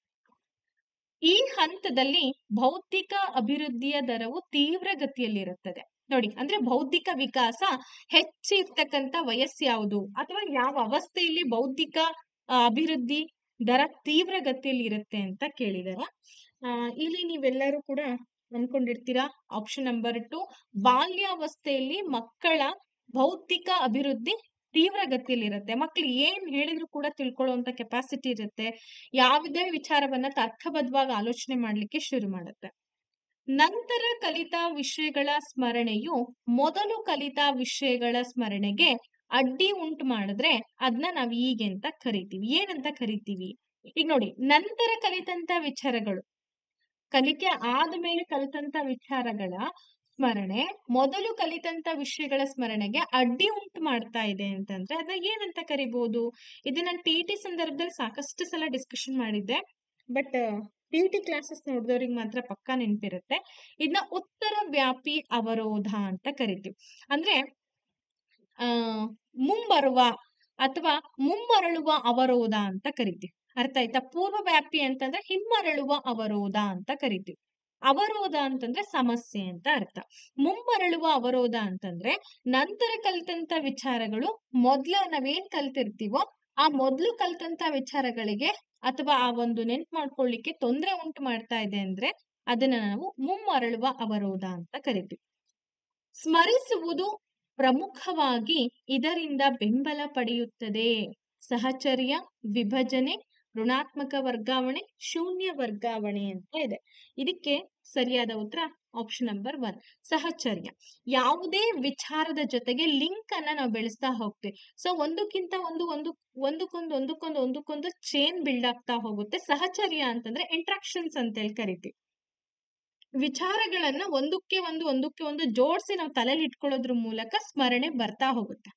ಈ ಹಂತದಲ್ಲಿ ಬೌದ್ಧಿಕ ಅಭಿವೃದ್ಧಿಯ ದರವು ತೀವ್ರ ಗತಿಯಲ್ಲಿರುತ್ತದೆ ನೋಡಿ ಅಂದ್ರೆ ಬೌದ್ಧಿಕ ವಿಕಾಸ ಹೆಚ್ಚಿರ್ತಕ್ಕಂತ ವಯಸ್ಸು ಯಾವುದು ಅಥವಾ ಯಾವ ಅವಸ್ಥೆಯಲ್ಲಿ ಬೌದ್ಧಿಕ ಆ, ಅಭಿವೃದ್ಧಿ ದರ ತೀವ್ರ ಗತಿಯಲ್ಲಿ ಇರುತ್ತೆ ಅಂತ ಕೇಳಿದಾರ ಆ ಇಲ್ಲಿ ನೀವೆಲ್ಲರೂ ಕೂಡ ಅನ್ಕೊಂಡಿರ್ತೀರಾ ಆಪ್ಷನ್ ನಂಬರ್ ಟು ಬಾಲ್ಯಾವಸ್ಥೆಯಲ್ಲಿ ಮಕ್ಕಳ ಬೌದ್ಧಿಕ ಅಭಿವೃದ್ಧಿ ತೀವ್ರ ಗತಿಯಲ್ಲಿರುತ್ತೆ ಮಕ್ಳು ಏನ್ ಹೇಳಿದ್ರು ಕೂಡ ತಿಳ್ಕೊಳ್ಳುವಂತ ಕೆಪಾಸಿಟಿ ಇರುತ್ತೆ ಯಾವುದೇ ವಿಚಾರವನ್ನ ತರ್ಕಬದ್ಧವಾಗಿ ಆಲೋಚನೆ ಮಾಡ್ಲಿಕ್ಕೆ ಶುರು ಮಾಡುತ್ತೆ ನಂತರ ಕಲಿತ ವಿಷಯಗಳ ಸ್ಮರಣೆಯು ಮೊದಲು ಕಲಿತ ವಿಷಯಗಳ ಸ್ಮರಣೆಗೆ ಅಡ್ಡಿ ಉಂಟು ಮಾಡಿದ್ರೆ ಅದನ್ನ ನಾವ್ ಹೀಗೆ ಅಂತ ಕರಿತೀವಿ ಏನಂತ ಕರಿತೀವಿ ಈಗ ನೋಡಿ ನಂತರ ಕಲಿತಂತ ವಿಚಾರಗಳು ಕಲಿಕೆ ಆದ್ಮೇಲೆ ಕಲಿತಂತ ವಿಚಾರಗಳ ಸ್ಮರಣೆ ಮೊದಲು ಕಲಿತಂತ ವಿಷಯಗಳ ಸ್ಮರಣೆಗೆ ಅಡ್ಡಿ ಉಂಟು ಮಾಡ್ತಾ ಇದೆ ಅಂತಂದ್ರೆ ಅದನ್ನ ಏನಂತ ಕರಿಬಹುದು ಇದನ್ನ ಟಿ ಟಿ ಸಂದರ್ಭದಲ್ಲಿ ಸಾಕಷ್ಟು ಸಲ ಡಿಸ್ಕಷನ್ ಮಾಡಿದ್ದೆ ಬಟ್ ಟಿ ಟಿ ಕ್ಲಾಸಸ್ ನೋಡಿದವ್ರಿಗೆ ಮಾತ್ರ ಪಕ್ಕಾ ನೆನಪಿರುತ್ತೆ ಇದನ್ನ ಉತ್ತರ ವ್ಯಾಪಿ ಅವರೋಧ ಅಂತ ಕರಿತೀವಿ ಅಂದ್ರೆ ಆ ಮುಂಬರುವ ಅಥವಾ ಮುಮ್ಮರಳುವ ಅವರೋಧ ಅಂತ ಕರಿತೀವಿ ಅರ್ಥ ಆಯ್ತಾ ಪೂರ್ವ ವ್ಯಾಪಿ ಅಂತಂದ್ರೆ ಹಿಮ್ಮರಳುವ ಅವರೋಧ ಅಂತ ಕರಿತೀವಿ ಅವರೋಧ ಅಂತಂದ್ರೆ ಸಮಸ್ಯೆ ಅಂತ ಅರ್ಥ ಮುಂಬರಳುವ ಅವರೋಧ ಅಂತಂದ್ರೆ ನಂತರ ಕಲಿತಂತ ವಿಚಾರಗಳು ಮೊದ್ಲ ನಾವೇನ್ ಕಲ್ತಿರ್ತೀವೋ ಆ ಮೊದ್ಲು ಕಲ್ತಂತ ವಿಚಾರಗಳಿಗೆ ಅಥವಾ ಆ ಒಂದು ನೆನ್ಪು ಮಾಡ್ಕೊಳ್ಳಿಕ್ಕೆ ತೊಂದರೆ ಉಂಟು ಮಾಡ್ತಾ ಇದೆ ಅಂದ್ರೆ ಅದನ್ನ ನಾವು ಮುಮ್ಮರಳುವ ಅವರೋಧ ಅಂತ ಕರಿತೀವಿ ಸ್ಮರಿಸುವುದು ಪ್ರಮುಖವಾಗಿ ಇದರಿಂದ ಬೆಂಬಲ ಪಡೆಯುತ್ತದೆ ಸಹಚರ್ಯ ವಿಭಜನೆ ಋಣಾತ್ಮಕ ವರ್ಗಾವಣೆ ಶೂನ್ಯ ವರ್ಗಾವಣೆ ಅಂತ ಇದೆ ಇದಕ್ಕೆ ಸರಿಯಾದ ಉತ್ತರ ಆಪ್ಷನ್ ನಂಬರ್ ಒನ್ ಸಹಚರ್ಯ ಯಾವುದೇ ವಿಚಾರದ ಜೊತೆಗೆ ಲಿಂಕ್ ಅನ್ನ ನಾವು ಬೆಳೆಸ್ತಾ ಹೋಗ್ತೀವಿ ಸೊ ಒಂದಕ್ಕಿಂತ ಒಂದು ಒಂದು ಒಂದಕ್ಕೊಂದು ಒಂದಕ್ಕೊಂದು ಒಂದಕ್ಕೊಂದು ಚೇನ್ ಬಿಲ್ಡ್ ಆಗ್ತಾ ಹೋಗುತ್ತೆ ಸಹಚರ್ಯ ಅಂತಂದ್ರೆ ಇಂಟ್ರಾಕ್ಷನ್ಸ್ ಅಂತ ಹೇಳಿ ಕರಿತೀವಿ ವಿಚಾರಗಳನ್ನ ಒಂದಕ್ಕೆ ಒಂದು ಒಂದಕ್ಕೆ ಒಂದು ಜೋಡಿಸಿ ನಾವು ತಲೆಯಲ್ಲಿ ಇಟ್ಕೊಳ್ಳೋದ್ರ ಮೂಲಕ ಸ್ಮರಣೆ ಬರ್ತಾ ಹೋಗುತ್ತೆ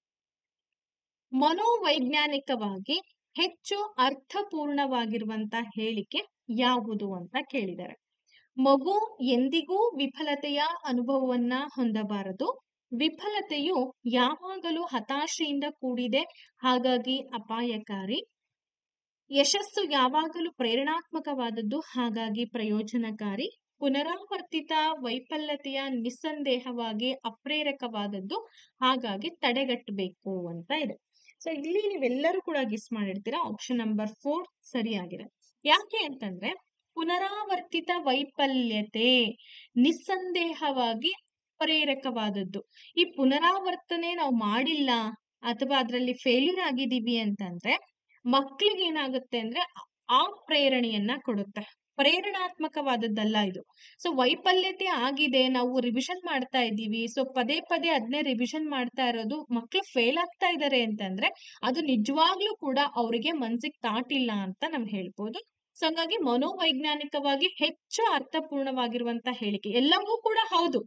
ಮನೋವೈಜ್ಞಾನಿಕವಾಗಿ ಹೆಚ್ಚು ಅರ್ಥಪೂರ್ಣವಾಗಿರುವಂತ ಹೇಳಿಕೆ ಯಾವುದು ಅಂತ ಕೇಳಿದ್ದಾರೆ ಮಗು ಎಂದಿಗೂ ವಿಫಲತೆಯ ಅನುಭವವನ್ನ ಹೊಂದಬಾರದು ವಿಫಲತೆಯು ಯಾವಾಗಲೂ ಹತಾಶೆಯಿಂದ ಕೂಡಿದೆ ಹಾಗಾಗಿ ಅಪಾಯಕಾರಿ ಯಶಸ್ಸು ಯಾವಾಗಲೂ ಪ್ರೇರಣಾತ್ಮಕವಾದದ್ದು ಹಾಗಾಗಿ ಪ್ರಯೋಜನಕಾರಿ ಪುನರಾವರ್ತಿತ ವೈಫಲ್ಯತೆಯ ನಿಸ್ಸಂದೇಹವಾಗಿ ಅಪ್ರೇರಕವಾದದ್ದು ಹಾಗಾಗಿ ತಡೆಗಟ್ಟಬೇಕು ಅಂತ ಇದೆ ಸೊ ಇಲ್ಲಿ ನೀವೆಲ್ಲರೂ ಕೂಡ ಗಿಸ್ ಮಾಡಿರ್ತೀರಾ ಆಪ್ಷನ್ ನಂಬರ್ ಫೋರ್ ಸರಿಯಾಗಿದೆ ಯಾಕೆ ಅಂತಂದ್ರೆ ಪುನರಾವರ್ತಿತ ವೈಫಲ್ಯತೆ ನಿಸ್ಸಂದೇಹವಾಗಿ ಪ್ರೇರಕವಾದದ್ದು ಈ ಪುನರಾವರ್ತನೆ ನಾವು ಮಾಡಿಲ್ಲ ಅಥವಾ ಅದರಲ್ಲಿ ಫೇಲ್ಯೂರ್ ಆಗಿದೀವಿ ಅಂತಂದ್ರೆ ಮಕ್ಳಿಗೆ ಏನಾಗುತ್ತೆ ಅಂದ್ರೆ ಆ ಪ್ರೇರಣೆಯನ್ನ ಕೊಡುತ್ತೆ ಪ್ರೇರಣಾತ್ಮಕವಾದದ್ದಲ್ಲ ಇದು ಸೊ ವೈಫಲ್ಯತೆ ಆಗಿದೆ ನಾವು ರಿವಿಷನ್ ಮಾಡ್ತಾ ಇದ್ದೀವಿ ಸೊ ಪದೇ ಪದೇ ಅದನ್ನೇ ರಿವಿಷನ್ ಮಾಡ್ತಾ ಇರೋದು ಮಕ್ಳು ಫೇಲ್ ಆಗ್ತಾ ಇದ್ದಾರೆ ಅಂತಂದ್ರೆ ಅದು ನಿಜವಾಗ್ಲೂ ಕೂಡ ಅವರಿಗೆ ಮನ್ಸಿಗೆ ತಾಟಿಲ್ಲ ಅಂತ ನಾವ್ ಹೇಳ್ಬೋದು ಸೊ ಹಂಗಾಗಿ ಮನೋವೈಜ್ಞಾನಿಕವಾಗಿ ಹೆಚ್ಚು ಅರ್ಥಪೂರ್ಣವಾಗಿರುವಂತ ಹೇಳಿಕೆ ಎಲ್ಲವೂ ಕೂಡ ಹೌದು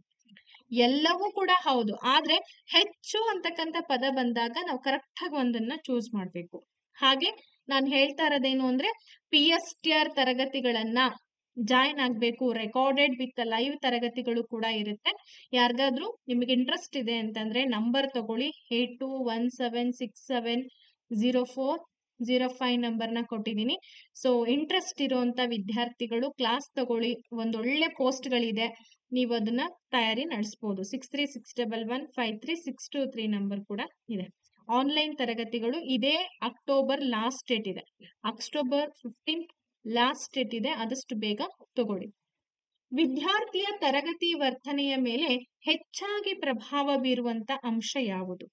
ಎಲ್ಲವೂ ಕೂಡ ಹೌದು ಆದ್ರೆ ಹೆಚ್ಚು ಅಂತಕ್ಕಂಥ ಪದ ಬಂದಾಗ ನಾವು ಕರೆಕ್ಟ್ ಆಗಿ ಒಂದನ್ನ ಚೂಸ್ ಮಾಡ್ಬೇಕು ಹಾಗೆ ನಾನು ಹೇಳ್ತಾ ಇರೋದೇನು ಅಂದ್ರೆ ಪಿ ಎಸ್ ಟಿ ಆರ್ ತರಗತಿಗಳನ್ನ ಜಾಯಿನ್ ಆಗ್ಬೇಕು ರೆಕಾರ್ಡೆಡ್ ವಿತ್ ಲೈವ್ ತರಗತಿಗಳು ಕೂಡ ಇರುತ್ತೆ ಯಾರಿಗಾದ್ರೂ ನಿಮಗೆ ಇಂಟ್ರೆಸ್ಟ್ ಇದೆ ಅಂತಂದ್ರೆ ನಂಬರ್ ತಗೊಳ್ಳಿ eight two one seven six seven zero four zero five ನಂಬರ್ನ ಕೊಟ್ಟಿದ್ದೀನಿ ಸೊ ಇಂಟ್ರೆಸ್ಟ್ ಇರುವಂತ ವಿದ್ಯಾರ್ಥಿಗಳು ಕ್ಲಾಸ್ ತಗೊಳ್ಳಿ ಒಂದೊಳ್ಳೆ ಪೋಸ್ಟ್ಗಳಿದೆ ನೀವು ಅದನ್ನ ತಯಾರಿ ನಡೆಸ್ಬೋದು six three six double one five three six two three number ಕೂಡ ಇದೆ ಆನ್ಲೈನ್ ತರಗತಿಗಳು ಇದೇ ಅಕ್ಟೋಬರ್ ಲಾಸ್ಟ್ ಡೇಟ್ ಇದೆ ಅಕ್ಟೋಬರ್ ಫಿಫ್ಟೀನ್ ಲಾಸ್ಟ್ ಡೇಟ್ ಇದೆ ಆದಷ್ಟು ಬೇಗ ತಗೊಳ್ಳಿ ವಿದ್ಯಾರ್ಥಿಯ ತರಗತಿ ವರ್ತನೆಯ ಮೇಲೆ ಹೆಚ್ಚಾಗಿ ಪ್ರಭಾವ ಬೀರುವಂತ ಅಂಶ ಯಾವುದು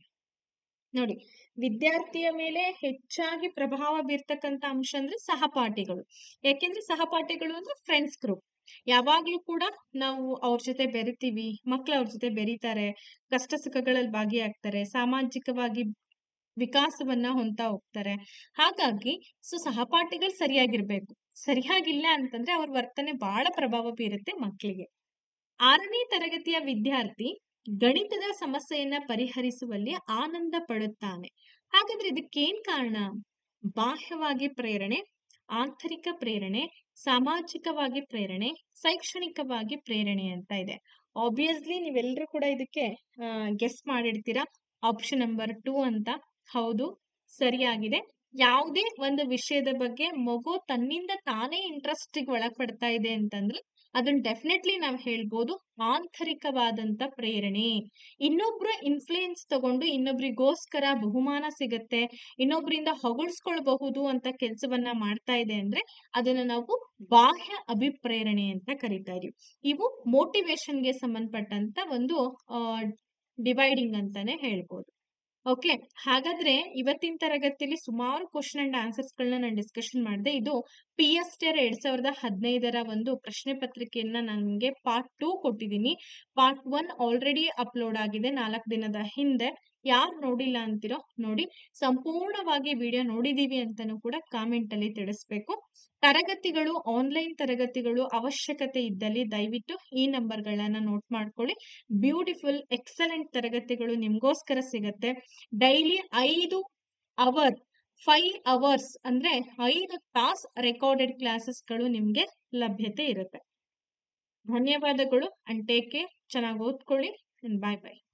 ನೋಡಿ ವಿದ್ಯಾರ್ಥಿಯ ಮೇಲೆ ಹೆಚ್ಚಾಗಿ ಪ್ರಭಾವ ಬೀರ್ತಕ್ಕಂತ ಅಂಶ ಅಂದ್ರೆ ಸಹಪಾಠಿಗಳು ಯಾಕೆಂದ್ರೆ ಸಹಪಾಠಿಗಳು ಅಂದ್ರೆ ಫ್ರೆಂಡ್ಸ್ ಗ್ರೂಪ್ ಯಾವಾಗ್ಲೂ ಕೂಡ ನಾವು ಅವ್ರ ಜೊತೆ ಬೆರಿತೀವಿ ಮಕ್ಳು ಅವ್ರ ಜೊತೆ ಬೆರೀತಾರೆ ಕಷ್ಟ ಸುಖಗಳಲ್ಲಿ ಭಾಗಿಯಾಗ್ತಾರೆ ಸಾಮಾಜಿಕವಾಗಿ ವಿಕಾಸವನ್ನ ಹೊಂದ್ತಾ ಹೋಗ್ತಾರೆ ಹಾಗಾಗಿ ಸೊ ಸಹಪಾಠಿಗಳು ಸರಿಯಾಗಿರ್ಬೇಕು ಸರಿಯಾಗಿಲ್ಲ ಅಂತಂದ್ರೆ ಅವ್ರ ವರ್ತನೆ ಬಹಳ ಪ್ರಭಾವ ಬೀರುತ್ತೆ ಮಕ್ಕಳಿಗೆ ಆರನೇ ತರಗತಿಯ ವಿದ್ಯಾರ್ಥಿ ಗಣಿತದ ಸಮಸ್ಯೆಯನ್ನ ಪರಿಹರಿಸುವಲ್ಲಿ ಆನಂದ ಪಡುತ್ತಾನೆ ಹಾಗಾದ್ರೆ ಇದಕ್ಕೇನ್ ಕಾರಣ ಬಾಹ್ಯವಾಗಿ ಪ್ರೇರಣೆ ಆಂತರಿಕ ಪ್ರೇರಣೆ ಸಾಮಾಜಿಕವಾಗಿ ಪ್ರೇರಣೆ ಶೈಕ್ಷಣಿಕವಾಗಿ ಪ್ರೇರಣೆ ಅಂತ ಇದೆ ಆಬ್ವಿಯಸ್ಲಿ ನೀವೆಲ್ಲರೂ ಕೂಡ ಇದಕ್ಕೆ ಗೆಸ್ ಮಾಡಿಡ್ತೀರಾ ಆಪ್ಷನ್ ನಂಬರ್ ಟೂ ಅಂತ ಹೌದು ಸರಿಯಾಗಿದೆ ಯಾವುದೇ ಒಂದು ವಿಷಯದ ಬಗ್ಗೆ ಮಗು ತನ್ನಿಂದ ತಾನೇ ಇಂಟ್ರೆಸ್ಟಿಗೆ ಒಳಪಡ್ತಾ ಇದೆ ಅಂತಂದ್ರೆ ಅದನ್ನ ಡೆಫಿನೆಟ್ಲಿ ನಾವ್ ಹೇಳ್ಬೋದು ಆಂತರಿಕವಾದಂತ ಪ್ರೇರಣೆ ಇನ್ನೊಬ್ರ ಇನ್ಫ್ಲೂಯೆನ್ಸ್ ತಗೊಂಡು ಇನ್ನೊಬ್ರಿಗೋಸ್ಕರ ಬಹುಮಾನ ಸಿಗತ್ತೆ ಇನ್ನೊಬ್ರಿಂದ ಹೊಗಳ್ಸ್ಕೊಳ್ಬಹುದು ಅಂತ ಕೆಲ್ಸವನ್ನ ಮಾಡ್ತಾ ಇದೆ ಅಂದ್ರೆ ಅದನ್ನ ನಾವು ಬಾಹ್ಯ ಅಭಿಪ್ರೇರಣೆ ಅಂತ ಕರಿತಾ ಇದೀವಿ ಇವು ಮೋಟಿವೇಶನ್ಗೆ ಸಂಬಂಧಪಟ್ಟಂತ ಒಂದು ಡಿವೈಡಿಂಗ್ ಅಂತಾನೆ ಹೇಳ್ಬೋದು ಓಕೆ ಹಾಗಾದ್ರೆ ಇವತ್ತಿನ ತರಗತಿಯಲ್ಲಿ ಸುಮಾರು ಕ್ವಶನ್ ಅಂಡ್ ಆನ್ಸರ್ಸ್ ಗಳನ್ನ ನಾನು ಡಿಸ್ಕಷನ್ ಮಾಡಿದೆ ಇದು ಪಿ ಎಸ್ ಟಿ ಎರಡ್ ಸಾವಿರದ ಹದಿನೈದರ ಒಂದು ಪ್ರಶ್ನೆ ಪತ್ರಿಕೆಯನ್ನ ನನಗೆ ಪಾರ್ಟ್ ಟೂ ಕೊಟ್ಟಿದ್ದೀನಿ ಪಾರ್ಟ್ ಒನ್ ಆಲ್ರೆಡಿ ಅಪ್ಲೋಡ್ ಆಗಿದೆ ನಾಲ್ಕು ದಿನದ ಹಿಂದೆ ಯಾರು ನೋಡಿಲ್ಲ ಅಂತಿರೋ ನೋಡಿ ಸಂಪೂರ್ಣವಾಗಿ ವಿಡಿಯೋ ನೋಡಿದೀವಿ ಅಂತಾನೂ ಕೂಡ ಕಾಮೆಂಟ್ ಅಲ್ಲಿ ತಿಳಿಸ್ಬೇಕು ತರಗತಿಗಳು ಆನ್ಲೈನ್ ತರಗತಿಗಳು ಅವಶ್ಯಕತೆ ಇದ್ದಲ್ಲಿ ದಯವಿಟ್ಟು ಈ ನಂಬರ್ಗಳನ್ನ ನೋಟ್ ಮಾಡ್ಕೊಳ್ಳಿ ಬ್ಯೂಟಿಫುಲ್ ಎಕ್ಸಲೆಂಟ್ ತರಗತಿಗಳು ನಿಮ್ಗೋಸ್ಕರ ಸಿಗತ್ತೆ ಡೈಲಿ ಐದು ಅವರ್ ಫೈವ್ ಅವರ್ಸ್ ಅಂದ್ರೆ ಐದು ತಾಸ್ ರೆಕಾರ್ಡೆಡ್ ಕ್ಲಾಸಸ್ಗಳು ನಿಮ್ಗೆ ಲಭ್ಯತೆ ಇರುತ್ತೆ ಧನ್ಯವಾದಗಳು ಅಂಡ್ ಟೇಕ್ ಕೇರ್ ಚೆನ್ನಾಗಿ ಓದ್ಕೊಳ್ಳಿ ಬಾಯ್ ಬಾಯ್